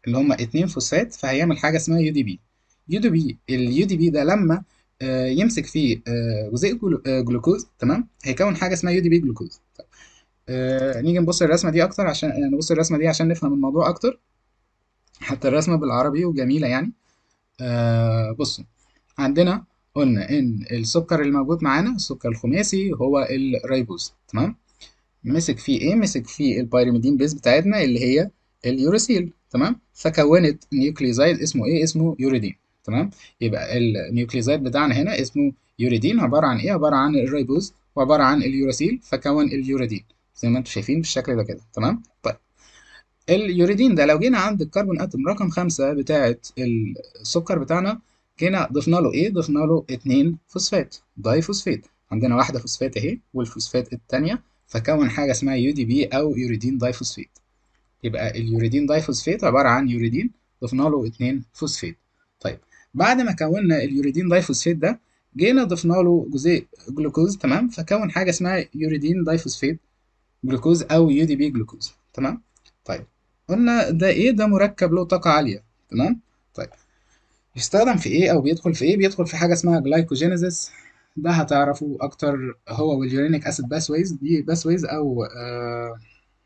اللي هم اتنين فوسفات فهيعمل حاجه اسمها يو دي بي يو دي بي اليو دي بي ده لما آه، يمسك فيه آه، جزيء جلو- آه، جلوكوز تمام هيكون حاجه اسمها يو دي بي جلوكوز طيب. آه، نيجي نبص الرسمه دي اكتر عشان آه، نبص الرسمه دي عشان نفهم الموضوع اكتر حتى الرسمه بالعربي وجميله يعني آه بصوا عندنا قلنا ان السكر اللي موجود معانا السكر الخماسي هو الريبوز تمام مسك فيه ايه مسك فيه البيرميدين بيز بتاعتنا اللي هي اليوريسيل تمام فكونت نيوكليزايد اسمه ايه اسمه يوريدين تمام يبقى النيوكليزايد بتاعنا هنا اسمه يوريدين عباره عن ايه عباره عن الريبوز وعباره عن اليوريسيل فكون اليوريدين زي ما انتم شايفين بالشكل ده كده تمام طيب اليوريدين ده لو جينا عند الكربون اتوم رقم خمسة بتاعة السكر بتاعنا جينا ضفنا له ايه ضفنا له اتنين فوسفات داي فوسفات عندنا واحدة فوسفات اهي والفوسفات التانية فكون حاجة اسمها يو دي بي او يوريدين داي فوسفات يبقى اليوريدين داي فوسفات عبارة عن يوريدين ضفنا له اتنين فوسفات طيب بعد ما كونا اليوريدين داي فوسفات ده جينا ضفنا له جزيء جلوكوز تمام فكون حاجة اسمها يوريدين داي فوسفات جلوكوز او يو دي بي جلوكوز تمام طيب قلنا ده ايه ده مركب له طاقة عالية تمام طيب يستخدم في ايه او بيدخل في ايه بيدخل في حاجة اسمها جلايكوجينيسيس ده هتعرفوا اكتر هو واليورينيك اسيد باسويز دي باسويز او آه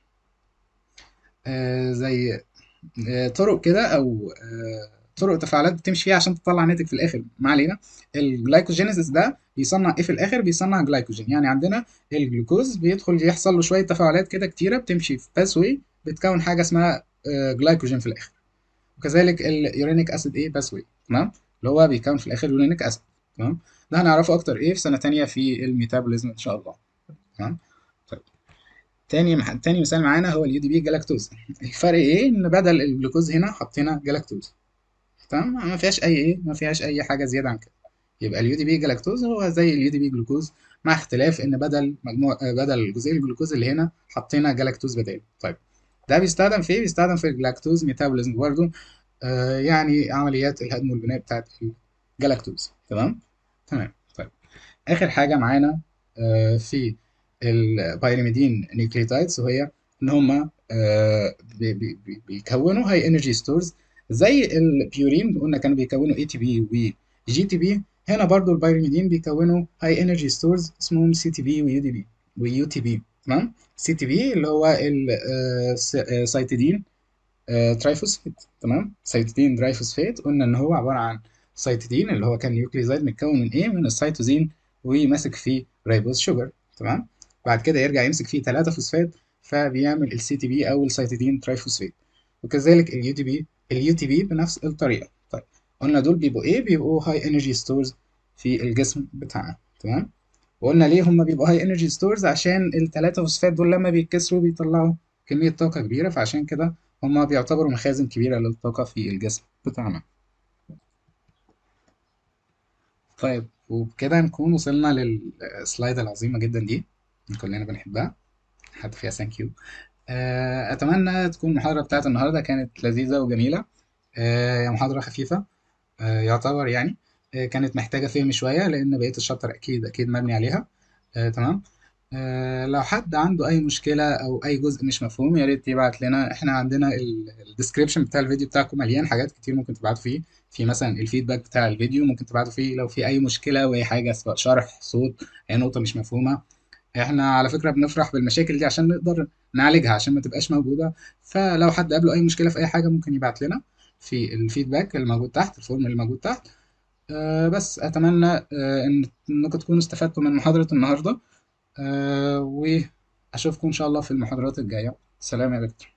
آه زي آه طرق كده او آه طرق تفاعلات بتمشي فيها عشان تطلع ناتج في الاخر ما علينا الجلايكوجينيسيس ده بيصنع ايه في الاخر بيصنع جلايكوجين يعني عندنا الجلوكوز بيدخل يحصل له شويه تفاعلات كده كتيره بتمشي في باسوي بتكون حاجه اسمها آه جلايكوجين في الاخر وكذلك اليورينيك اسيد ايه باسوي تمام اللي هو بيكون في الاخر يورينيك اسيد تمام ده هنعرفه اكتر ايه في سنه تانية في الميتابوليزم ان شاء الله تمام طيب تاني مح... تاني مثال معانا هو اليو دي بي جلاكتوز الفرق ايه ان بدل الجلوكوز هنا حطينا جلاكتوز تمام ما فيهاش اي ايه ما فيهاش اي حاجه زياده عن كده يبقى اليو دي بي جلاكتوز هو زي اليو دي بي جلوكوز مع اختلاف ان بدل مجموع بدل جزيء الجلوكوز اللي هنا حطينا جلاكتوز بداله طيب ده بيستخدم في ايه بيستخدم في الجلاكتوز ميتابوليزم برضه آه يعني عمليات الهضم والبناء بتاعت الجلاكتوز تمام تمام طيب اخر حاجه معانا آه في البيرميدين نيوكليوتايدز وهي ان هما آه بي بي بيكونوا هاي انرجي ستورز زي البيورين قلنا كانوا بيكونوا اي تي بي وجي تي بي هنا برضو البيرميدين بيكونوا هاي انرجي ستورز اسمهم سي تي بي ويو دي بي ويو تي بي تمام سي تي بي اللي هو السيتidine ترايفوسفيت تمام سيتidine درايفوسفيت قلنا ان هو عباره عن سيتidine اللي هو كان نيوكليوزايد متكون من ايه من السيتوزين وماسك فيه ريبوز شوجر تمام بعد كده يرجع يمسك فيه 3 فوسفات فبيعمل السي تي بي او السيتidine ترايفوسفيت وكذلك اليو تي بي اليو تي بي بنفس الطريقه طيب قلنا دول بيبقوا ايه بيبقوا هاي انرجي ستورز في الجسم بتاعنا تمام وقلنا ليه هما بيبقوا هاي انرجي ستورز عشان الثلاثه فوسفات دول لما بيتكسروا بيطلعوا كميه طاقه كبيره فعشان كده هما بيعتبروا مخازن كبيره للطاقه في الجسم بتاعنا طيب وبكده نكون وصلنا للسلايد العظيمه جدا دي كلنا بنحبها حتى فيها ثانك يو اتمنى تكون المحاضره بتاعت النهارده كانت لذيذه وجميله هي محاضره خفيفه يعتبر يعني كانت محتاجه فهم شويه لان بقيه الشابتر اكيد اكيد مبني عليها تمام لو حد عنده اي مشكله او اي جزء مش مفهوم يا ريت يبعت لنا احنا عندنا الديسكريبشن بتاع الفيديو بتاعكم مليان حاجات كتير ممكن تبعتوا فيه في مثلا الفيدباك بتاع الفيديو ممكن تبعتوا فيه لو في اي مشكله او اي حاجه سواء شرح صوت اي نقطه مش مفهومه احنا على فكره بنفرح بالمشاكل دي عشان نقدر نعالجها عشان ما تبقاش موجوده فلو حد قابله اي مشكله في اي حاجه ممكن يبعت لنا في الفيدباك اللي موجود تحت الفورم اللي موجود تحت أه بس اتمنى أه ان انكم تكونوا استفدتوا من محاضره النهارده أه واشوفكم ان شاء الله في المحاضرات الجايه سلام يا دكتور